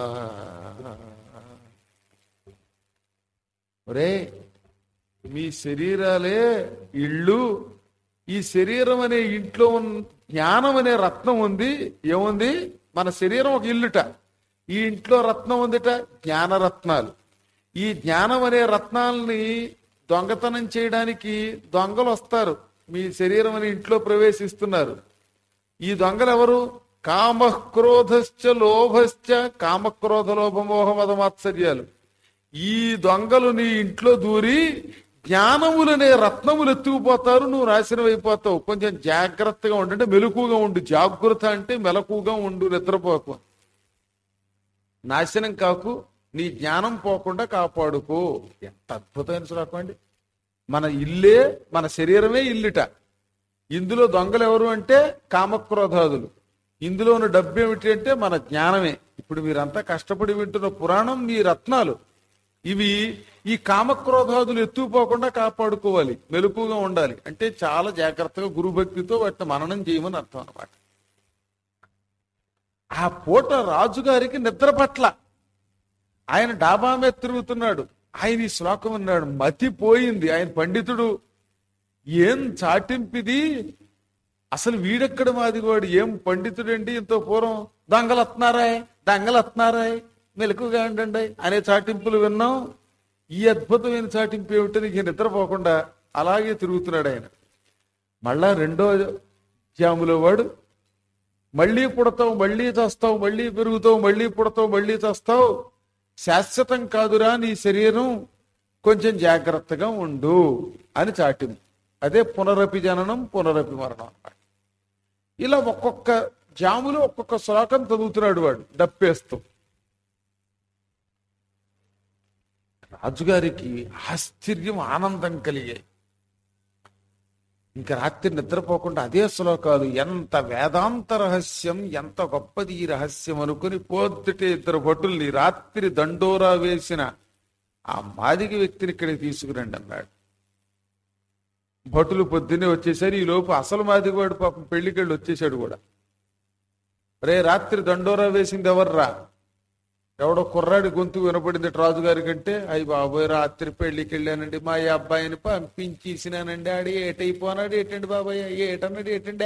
ఒరే మీ శరీరాలే ఇళ్ళు ఈ శరీరం అనే ఇంట్లో ఉన్న జ్ఞానం అనే రత్నం ఉంది ఏముంది మన శరీరం ఒక ఇల్లుట ఈ ఇంట్లో రత్నం ఉందిట జ్ఞానరత్నాలు ఈ జ్ఞానం అనే రత్నాలని దొంగతనం చేయడానికి దొంగలు వస్తారు మీ శరీరం అనే ఇంట్లో ప్రవేశిస్తున్నారు ఈ దొంగలు ఎవరు కామక్రోధశ్చ లోభశ్చ కామక్రోధ లోభమోహ మదమాత్సర్యాలు ఈ దొంగలు నీ ఇంట్లో దూరి జ్ఞానములనే రత్నములు ఎత్తుకుపోతారు నువ్వు నాశనం అయిపోతావు కొంచెం జాగ్రత్తగా ఉండు అంటే మెలకుగా ఉండు జాగ్రత్త అంటే మెలకుగా ఉండు నిద్రపోకు నాశనం కాకు నీ జ్ఞానం పోకుండా కాపాడుకో ఎంత అద్భుతమైన శ్లోకం అండి మన ఇల్లే మన శరీరమే ఇల్లుట ఇందులో దొంగలు ఎవరు అంటే కామక్రోధాదులు ఇందులో ఉన్న డబ్బు ఏమిటి అంటే మన జ్ఞానమే ఇప్పుడు మీరంతా కష్టపడి వింటున్న పురాణం మీ రత్నాలు ఇవి ఈ కామక్రోధాదులు ఎత్తుకుపోకుండా కాపాడుకోవాలి మెలకుగా ఉండాలి అంటే చాలా జాగ్రత్తగా గురుభక్తితో వాటిని మననం చేయమని అర్థం అన్నమాట ఆ పూట రాజుగారికి నిద్ర పట్ల ఆయన డాబా మీద తిరుగుతున్నాడు ఆయన ఈ శ్లోకం ఉన్నాడు మతి పోయింది ఆయన పండితుడు ఏం చాటింపిది అసలు వీడెక్కడ మాదిగోడు ఏం పండితుడండి ఇంత పూర్వం దొంగలత్నారాయ్ దొంగలత్నారాయ్ మెలకుగా ఉండండి అనే చాటింపులు విన్నాం ఈ అద్భుతమైన చాటింపు ఏమిటో నీకు నిద్రపోకుండా అలాగే తిరుగుతున్నాడు ఆయన మళ్ళా రెండో జాములో వాడు మళ్ళీ పుడతావు మళ్ళీ చస్తావు మళ్ళీ పెరుగుతావు మళ్ళీ పుడతావు మళ్ళీ చస్తావు శాశ్వతం కాదురా నీ శరీరం కొంచెం జాగ్రత్తగా ఉండు అని చాటింది అదే పునరపి జననం పునరపి మరణం అన్నమాట ఇలా ఒక్కొక్క జాములో ఒక్కొక్క శ్లోకం చదువుతున్నాడు వాడు డప్పేస్తూ రాజుగారికి ఆశ్చర్యం ఆనందం కలిగాయి ఇంకా రాత్రి నిద్రపోకుండా అదే శ్లోకాలు ఎంత వేదాంత రహస్యం ఎంత గొప్పది ఈ రహస్యం అనుకుని పొద్దుటే ఇద్దరు భటుల్ని రాత్రి దండోరా వేసిన ఆ మాదిగ వ్యక్తిని ఇక్కడికి తీసుకురండి అన్నాడు భటులు పొద్దున్నే వచ్చేసరి ఈ లోపు అసలు మాదిగవాడు పాపం పెళ్లికెళ్ళి వచ్చేసాడు కూడా రే రాత్రి దండోరా వేసింది ఎవర్రా ఎవడో కుర్రాడి గొంతు వినపడింది రాజుగారి కంటే అయ్యి బాబోయ్ రాత్రి పెళ్లికి వెళ్ళానండి మా ఈ అబ్బాయిని పంపించేసినానండి ఆడి ఏటైపోనాడు ఏటండి బాబాయ్ ఏటన్నాడు ఏటండే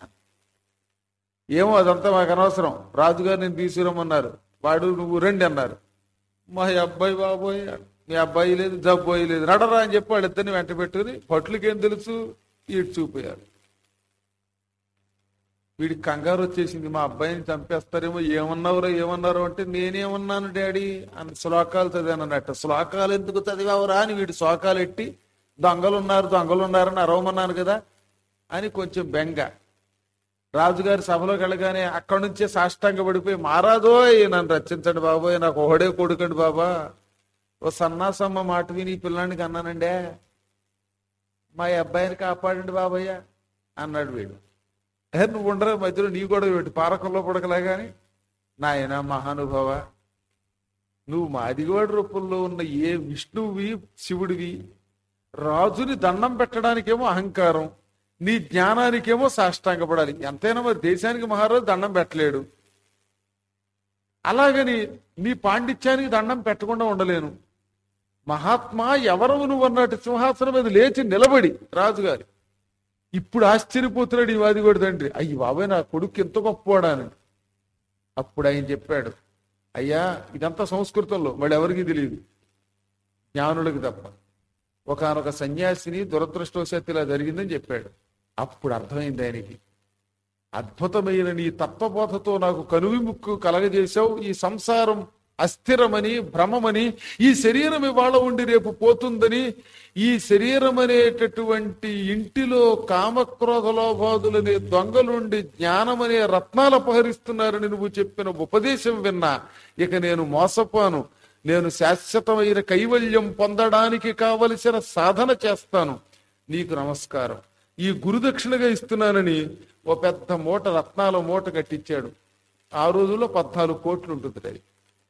ఏమో అదంతా మాకు అనవసరం రాజుగారు నేను తీసుకురమ్మన్నారు వాడు నువ్వు రండి అన్నారు మా ఈ అబ్బాయి బాబోయ్ మీ అబ్బాయి లేదు జబ్బాయి లేదు నడరా అని చెప్పి వాళ్ళిద్దరిని వెంట పెట్టుకుని భట్లకేం తెలుసు ఈడు చూపోయారు వీడికి కంగారు వచ్చేసింది మా అబ్బాయిని చంపేస్తారేమో ఏమన్నావురా ఏమన్నారు అంటే నేనేమన్నాను డాడీ అని శ్లోకాలు చదివాను అన్నట్టు శ్లోకాలు ఎందుకు చదివావురా అని వీడు శ్లోకాలు ఎట్టి దొంగలు ఉన్నారు దొంగలు ఉన్నారని అరవమన్నాను కదా అని కొంచెం బెంగ రాజుగారి సభలోకి వెళ్ళగానే అక్కడి నుంచే సాష్టాంగ పడిపోయి మారాదోయ్ నన్ను రచించండి బాబోయ్ నాకు ఒకడే కొడుకండి బాబా ఓ సన్నాసమ్మ మాట విని ఈ పిల్లానికి అన్నానండే మా ఈ అబ్బాయిని కాపాడండి బాబయ్య అన్నాడు వీడు ఏ నువ్వు ఉండరా మధ్యలో నీ కూడా పెట్టి పారకంలో పడకలాగాని నాయన మహానుభావ నువ్వు మాదిగవాడి రూపంలో ఉన్న ఏ విష్ణువి శివుడివి రాజుని దండం పెట్టడానికేమో అహంకారం నీ జ్ఞానానికేమో సాష్టాంగపడాలి ఎంతైనా మరి దేశానికి మహారాజు దండం పెట్టలేడు అలాగని నీ పాండిత్యానికి దండం పెట్టకుండా ఉండలేను మహాత్మా ఎవరవు నువ్వు అన్నట్టు సింహాసనం మీద లేచి నిలబడి రాజుగారి ఇప్పుడు ఆశ్చర్యపోతున్నాడు ఈ వాది కూడా తండ్రి అయ్యి బాబాయ్ నా కొడుకు ఎంత గొప్పవాడాని అప్పుడు ఆయన చెప్పాడు అయ్యా ఇదంతా సంస్కృతంలో వాడు ఎవరికీ తెలియదు జ్ఞానులకి తప్ప ఒకనొక సన్యాసిని దురదృష్టవశాత్తు ఇలా జరిగిందని చెప్పాడు అప్పుడు అర్థమైంది ఆయనకి అద్భుతమైన నీ తత్వబోధతో నాకు కనువిముక్కు కలగజేశావు ఈ సంసారం అస్థిరమని భ్రమమని ఈ శరీరం ఇవాళ ఉండి రేపు పోతుందని ఈ శరీరం అనేటటువంటి ఇంటిలో కామక్రోధ లోభాదులనే దొంగలుండి జ్ఞానమనే రత్నాలు అపహరిస్తున్నారని నువ్వు చెప్పిన ఉపదేశం విన్నా ఇక నేను మోసపోను నేను శాశ్వతమైన కైవల్యం పొందడానికి కావలసిన సాధన చేస్తాను నీకు నమస్కారం ఈ గురుదక్షిణగా ఇస్తున్నానని ఓ పెద్ద మూట రత్నాల మూట కట్టించాడు ఆ రోజుల్లో పద్నాలుగు కోట్లు ఉంటుంది అది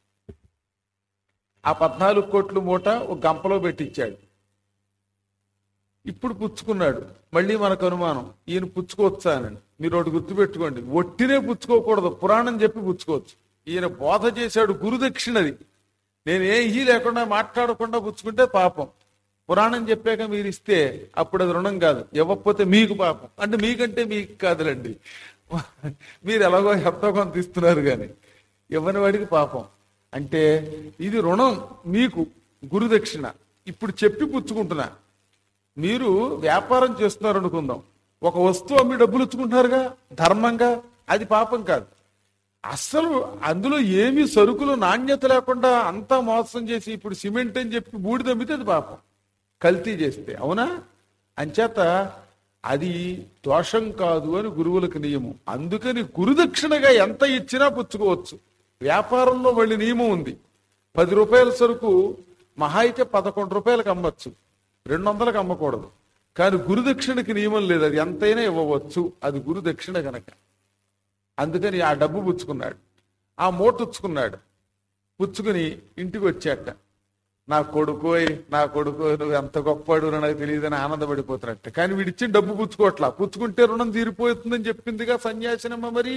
ఆ పద్నాలుగు కోట్ల మూట ఒక గంపలో పెట్టించాడు ఇప్పుడు పుచ్చుకున్నాడు మళ్ళీ మనకు అనుమానం ఈయన పుచ్చుకోవచ్చా అని మీరు ఒకటి గుర్తుపెట్టుకోండి ఒట్టినే పుచ్చుకోకూడదు పురాణం చెప్పి పుచ్చుకోవచ్చు ఈయన బోధ చేశాడు గురుదక్షిణది నేను ఏ ఈ లేకుండా మాట్లాడకుండా పుచ్చుకుంటే పాపం పురాణం చెప్పాక మీరు ఇస్తే అప్పుడు అది రుణం కాదు ఇవ్వకపోతే మీకు పాపం అంటే మీకంటే మీకు కాదులండి మీరు ఎలాగో ఎంతో కొంత ఇస్తున్నారు కానీ ఇవ్వని వాడికి పాపం అంటే ఇది రుణం మీకు గురుదక్షిణ ఇప్పుడు చెప్పి పుచ్చుకుంటున్నా మీరు వ్యాపారం చేస్తున్నారు అనుకుందాం ఒక వస్తువు అమ్మి డబ్బులు ఇచ్చుకుంటున్నారుగా ధర్మంగా అది పాపం కాదు అస్సలు అందులో ఏమీ సరుకులు నాణ్యత లేకుండా అంతా మోసం చేసి ఇప్పుడు సిమెంట్ అని చెప్పి బూడిద అమ్మితే అది పాపం కల్తీ చేస్తే అవునా అంచేత అది దోషం కాదు అని గురువులకు నియమం అందుకని గురుదక్షిణగా ఎంత ఇచ్చినా పుచ్చుకోవచ్చు వ్యాపారంలో మళ్ళీ నియమం ఉంది పది రూపాయల సరుకు మహా అయితే పదకొండు రూపాయలకు అమ్మచ్చు రెండు వందలకు అమ్మకూడదు కానీ గురుదక్షిణకి నియమం లేదు అది ఎంతైనా ఇవ్వవచ్చు అది గురుదక్షిణ గనక అందుకని ఆ డబ్బు పుచ్చుకున్నాడు ఆ మూట పుచ్చుకున్నాడు పుచ్చుకుని ఇంటికి వచ్చాట నా కొడుకోయ్ నా కొడుకు నువ్వు ఎంత గొప్పవాడు నాకు తెలియదని ఆనందపడిపోతున్నట్టు కానీ వీడిచ్చిన డబ్బు పుచ్చుకోవట్లా పుచ్చుకుంటే రుణం తీరిపోతుందని చెప్పిందిగా సన్యాసినమ్మ మరి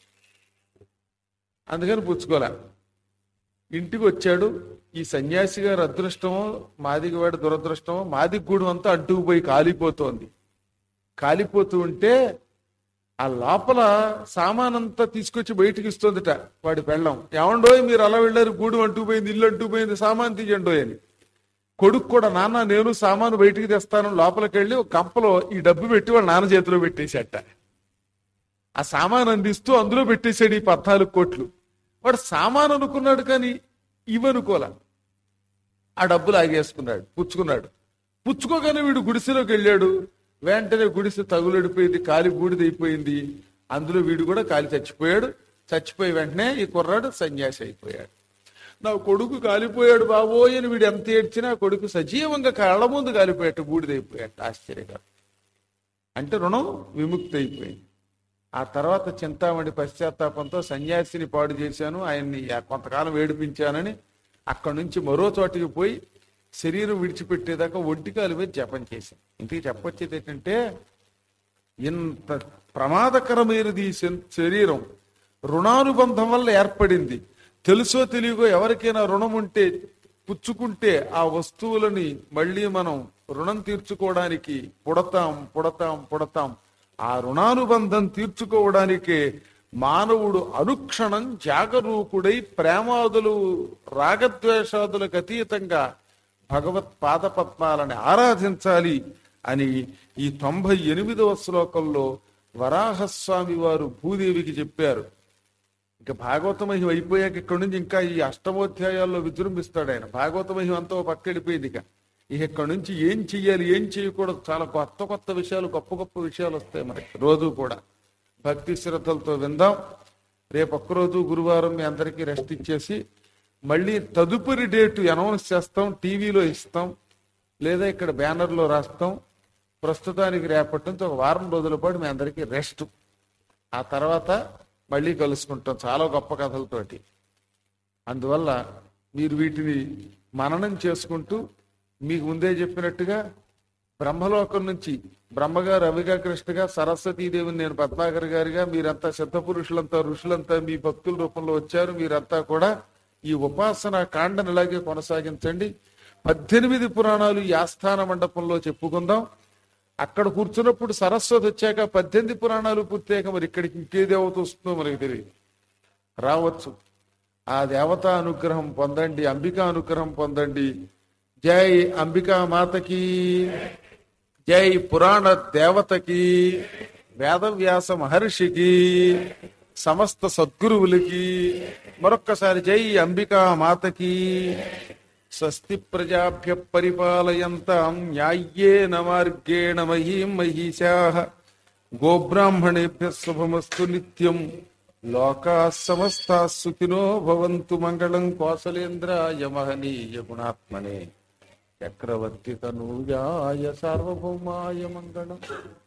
అందుకని పుచ్చుకోలే ఇంటికి వచ్చాడు ఈ సన్యాసి గారి అదృష్టమో మాదిగ వాడి దురదృష్టమో మాదిగ గూడు అంతా అడ్డుకుపోయి కాలిపోతోంది కాలిపోతూ ఉంటే ఆ లోపల సామానంతా తీసుకొచ్చి బయటికి ఇస్తుందిట వాడి పెళ్ళం ఏమండోయ్ మీరు అలా వెళ్ళారు గూడు అంటుకుపోయింది ఇల్లు అంటుకుపోయింది సామాన్ తీయండోయ్ అని కొడుకు కూడా నాన్న నేను సామాను బయటికి తెస్తాను లోపలికి వెళ్ళి ఒక కంపలో ఈ డబ్బు పెట్టి వాళ్ళ నాన్న చేతిలో పెట్టేసేట ఆ సామాన్ అందిస్తూ అందులో పెట్టేశాడు ఈ పద్నాలుగు కోట్లు వాడు సామాన్ అనుకున్నాడు కానీ ఇవనుకోలే ఆ డబ్బులు ఆగేసుకున్నాడు పుచ్చుకున్నాడు పుచ్చుకోగానే వీడు గుడిసెలోకి వెళ్ళాడు వెంటనే గుడిసె తగులడిపోయింది కాలి బూడిదైపోయింది అందులో వీడు కూడా కాలి చచ్చిపోయాడు చచ్చిపోయి వెంటనే ఈ కుర్రాడు సన్యాసి అయిపోయాడు నా కొడుకు కాలిపోయాడు బాబోయ్ అని వీడు ఎంత ఏడ్చినా కొడుకు సజీవంగా కళ్ళ ముందు కాలిపోయాడు బూడిదైపోయాడు ఆశ్చర్యంగా అంటే రుణం విముక్తి అయిపోయింది ఆ తర్వాత చింతామణి పశ్చాత్తాపంతో సన్యాసిని పాడు చేశాను ఆయన్ని కొంతకాలం వేడిపించానని అక్కడి నుంచి మరో చోటికి పోయి శరీరం విడిచిపెట్టేదాకా ఒంటికాలు మీద జపం చేశాను ఇంటికి చెప్పొచ్చేది ఏంటంటే ఇంత ప్రమాదకరమైనది ఈ శన్- శరీరం రుణానుబంధం వల్ల ఏర్పడింది తెలుసో తెలియకో ఎవరికైనా రుణం ఉంటే పుచ్చుకుంటే ఆ వస్తువులని మళ్ళీ మనం రుణం తీర్చుకోవడానికి పుడతాం పుడతాం పుడతాం ఆ రుణానుబంధం తీర్చుకోవడానికే మానవుడు అనుక్షణం జాగరూకుడై ప్రేమాదులు రాగద్వేషాదులకు అతీతంగా భగవత్ పాదపద్మాలని ఆరాధించాలి అని ఈ తొంభై ఎనిమిదవ శ్లోకంలో వరాహస్వామి వారు భూదేవికి చెప్పారు ఇక భాగవత మహిమ అయిపోయాక ఇక్కడ నుంచి ఇంకా ఈ అష్టమోధ్యాయాల్లో విజృంభిస్తాడు ఆయన భాగవత మహిమ అంతా ఓ పక్క వెళ్ళిపోయింది ఇక ఇక ఇక్కడ నుంచి ఏం చెయ్యాలి ఏం చేయకూడదు చాలా కొత్త కొత్త విషయాలు గొప్ప గొప్ప విషయాలు వస్తాయి మనకి రోజు కూడా భక్తి శ్రద్ధలతో విందాం రేపు ఒక్కరోజు గురువారం మీ అందరికీ రెస్ట్ ఇచ్చేసి మళ్ళీ తదుపరి డేటు అనౌన్స్ చేస్తాం టీవీలో ఇస్తాం లేదా ఇక్కడ బ్యానర్లో రాస్తాం ప్రస్తుతానికి రేపటి నుంచి ఒక వారం రోజుల పాటు మీ అందరికీ రెస్ట్ ఆ తర్వాత మళ్ళీ కలుసుకుంటాం చాలా గొప్ప కథలతోటి అందువల్ల మీరు వీటిని మననం చేసుకుంటూ మీకు ముందే చెప్పినట్టుగా బ్రహ్మలోకం నుంచి బ్రహ్మగా రవిగా కృష్ణగా సరస్వతీదేవిని నేను పద్మాకర్ గారిగా మీరంతా సిద్ధ పురుషులంతా ఋషులంతా మీ భక్తుల రూపంలో వచ్చారు మీరంతా కూడా ఈ ఉపాసన కాండను ఇలాగే కొనసాగించండి పద్దెనిమిది పురాణాలు ఈ ఆస్థాన మండపంలో చెప్పుకుందాం అక్కడ కూర్చున్నప్పుడు సరస్వతి వచ్చాక పద్దెనిమిది పురాణాలు పూర్తయ్యాక మరి ఇక్కడికి ఇంకే దేవత వస్తుందో మనకి తెలియదు రావచ్చు ఆ దేవత అనుగ్రహం పొందండి అంబికా అనుగ్రహం పొందండి జై అంబికా మాతకి జై పురాణ దేవతకి వేదవ్యాస మహర్షికి సమస్త సద్గురువులకి మరొక్కసారి జై అంబికా మాతకి స్వస్తి ప్రజాభ్య పరిపాలయంతాం న్యాయ్యేన మార్గేణ మహీం మహిషా గోబ్రాహ్మణేభ్య శుభమస్తు నిత్యం లోకా సమస్తా సుఖినో భవంతు మంగళం కోసలేంద్రాయ మహనీయ గుణాత్మనే చక్రవర్తి తనూజాయ సార్వభౌమాయ మంగళం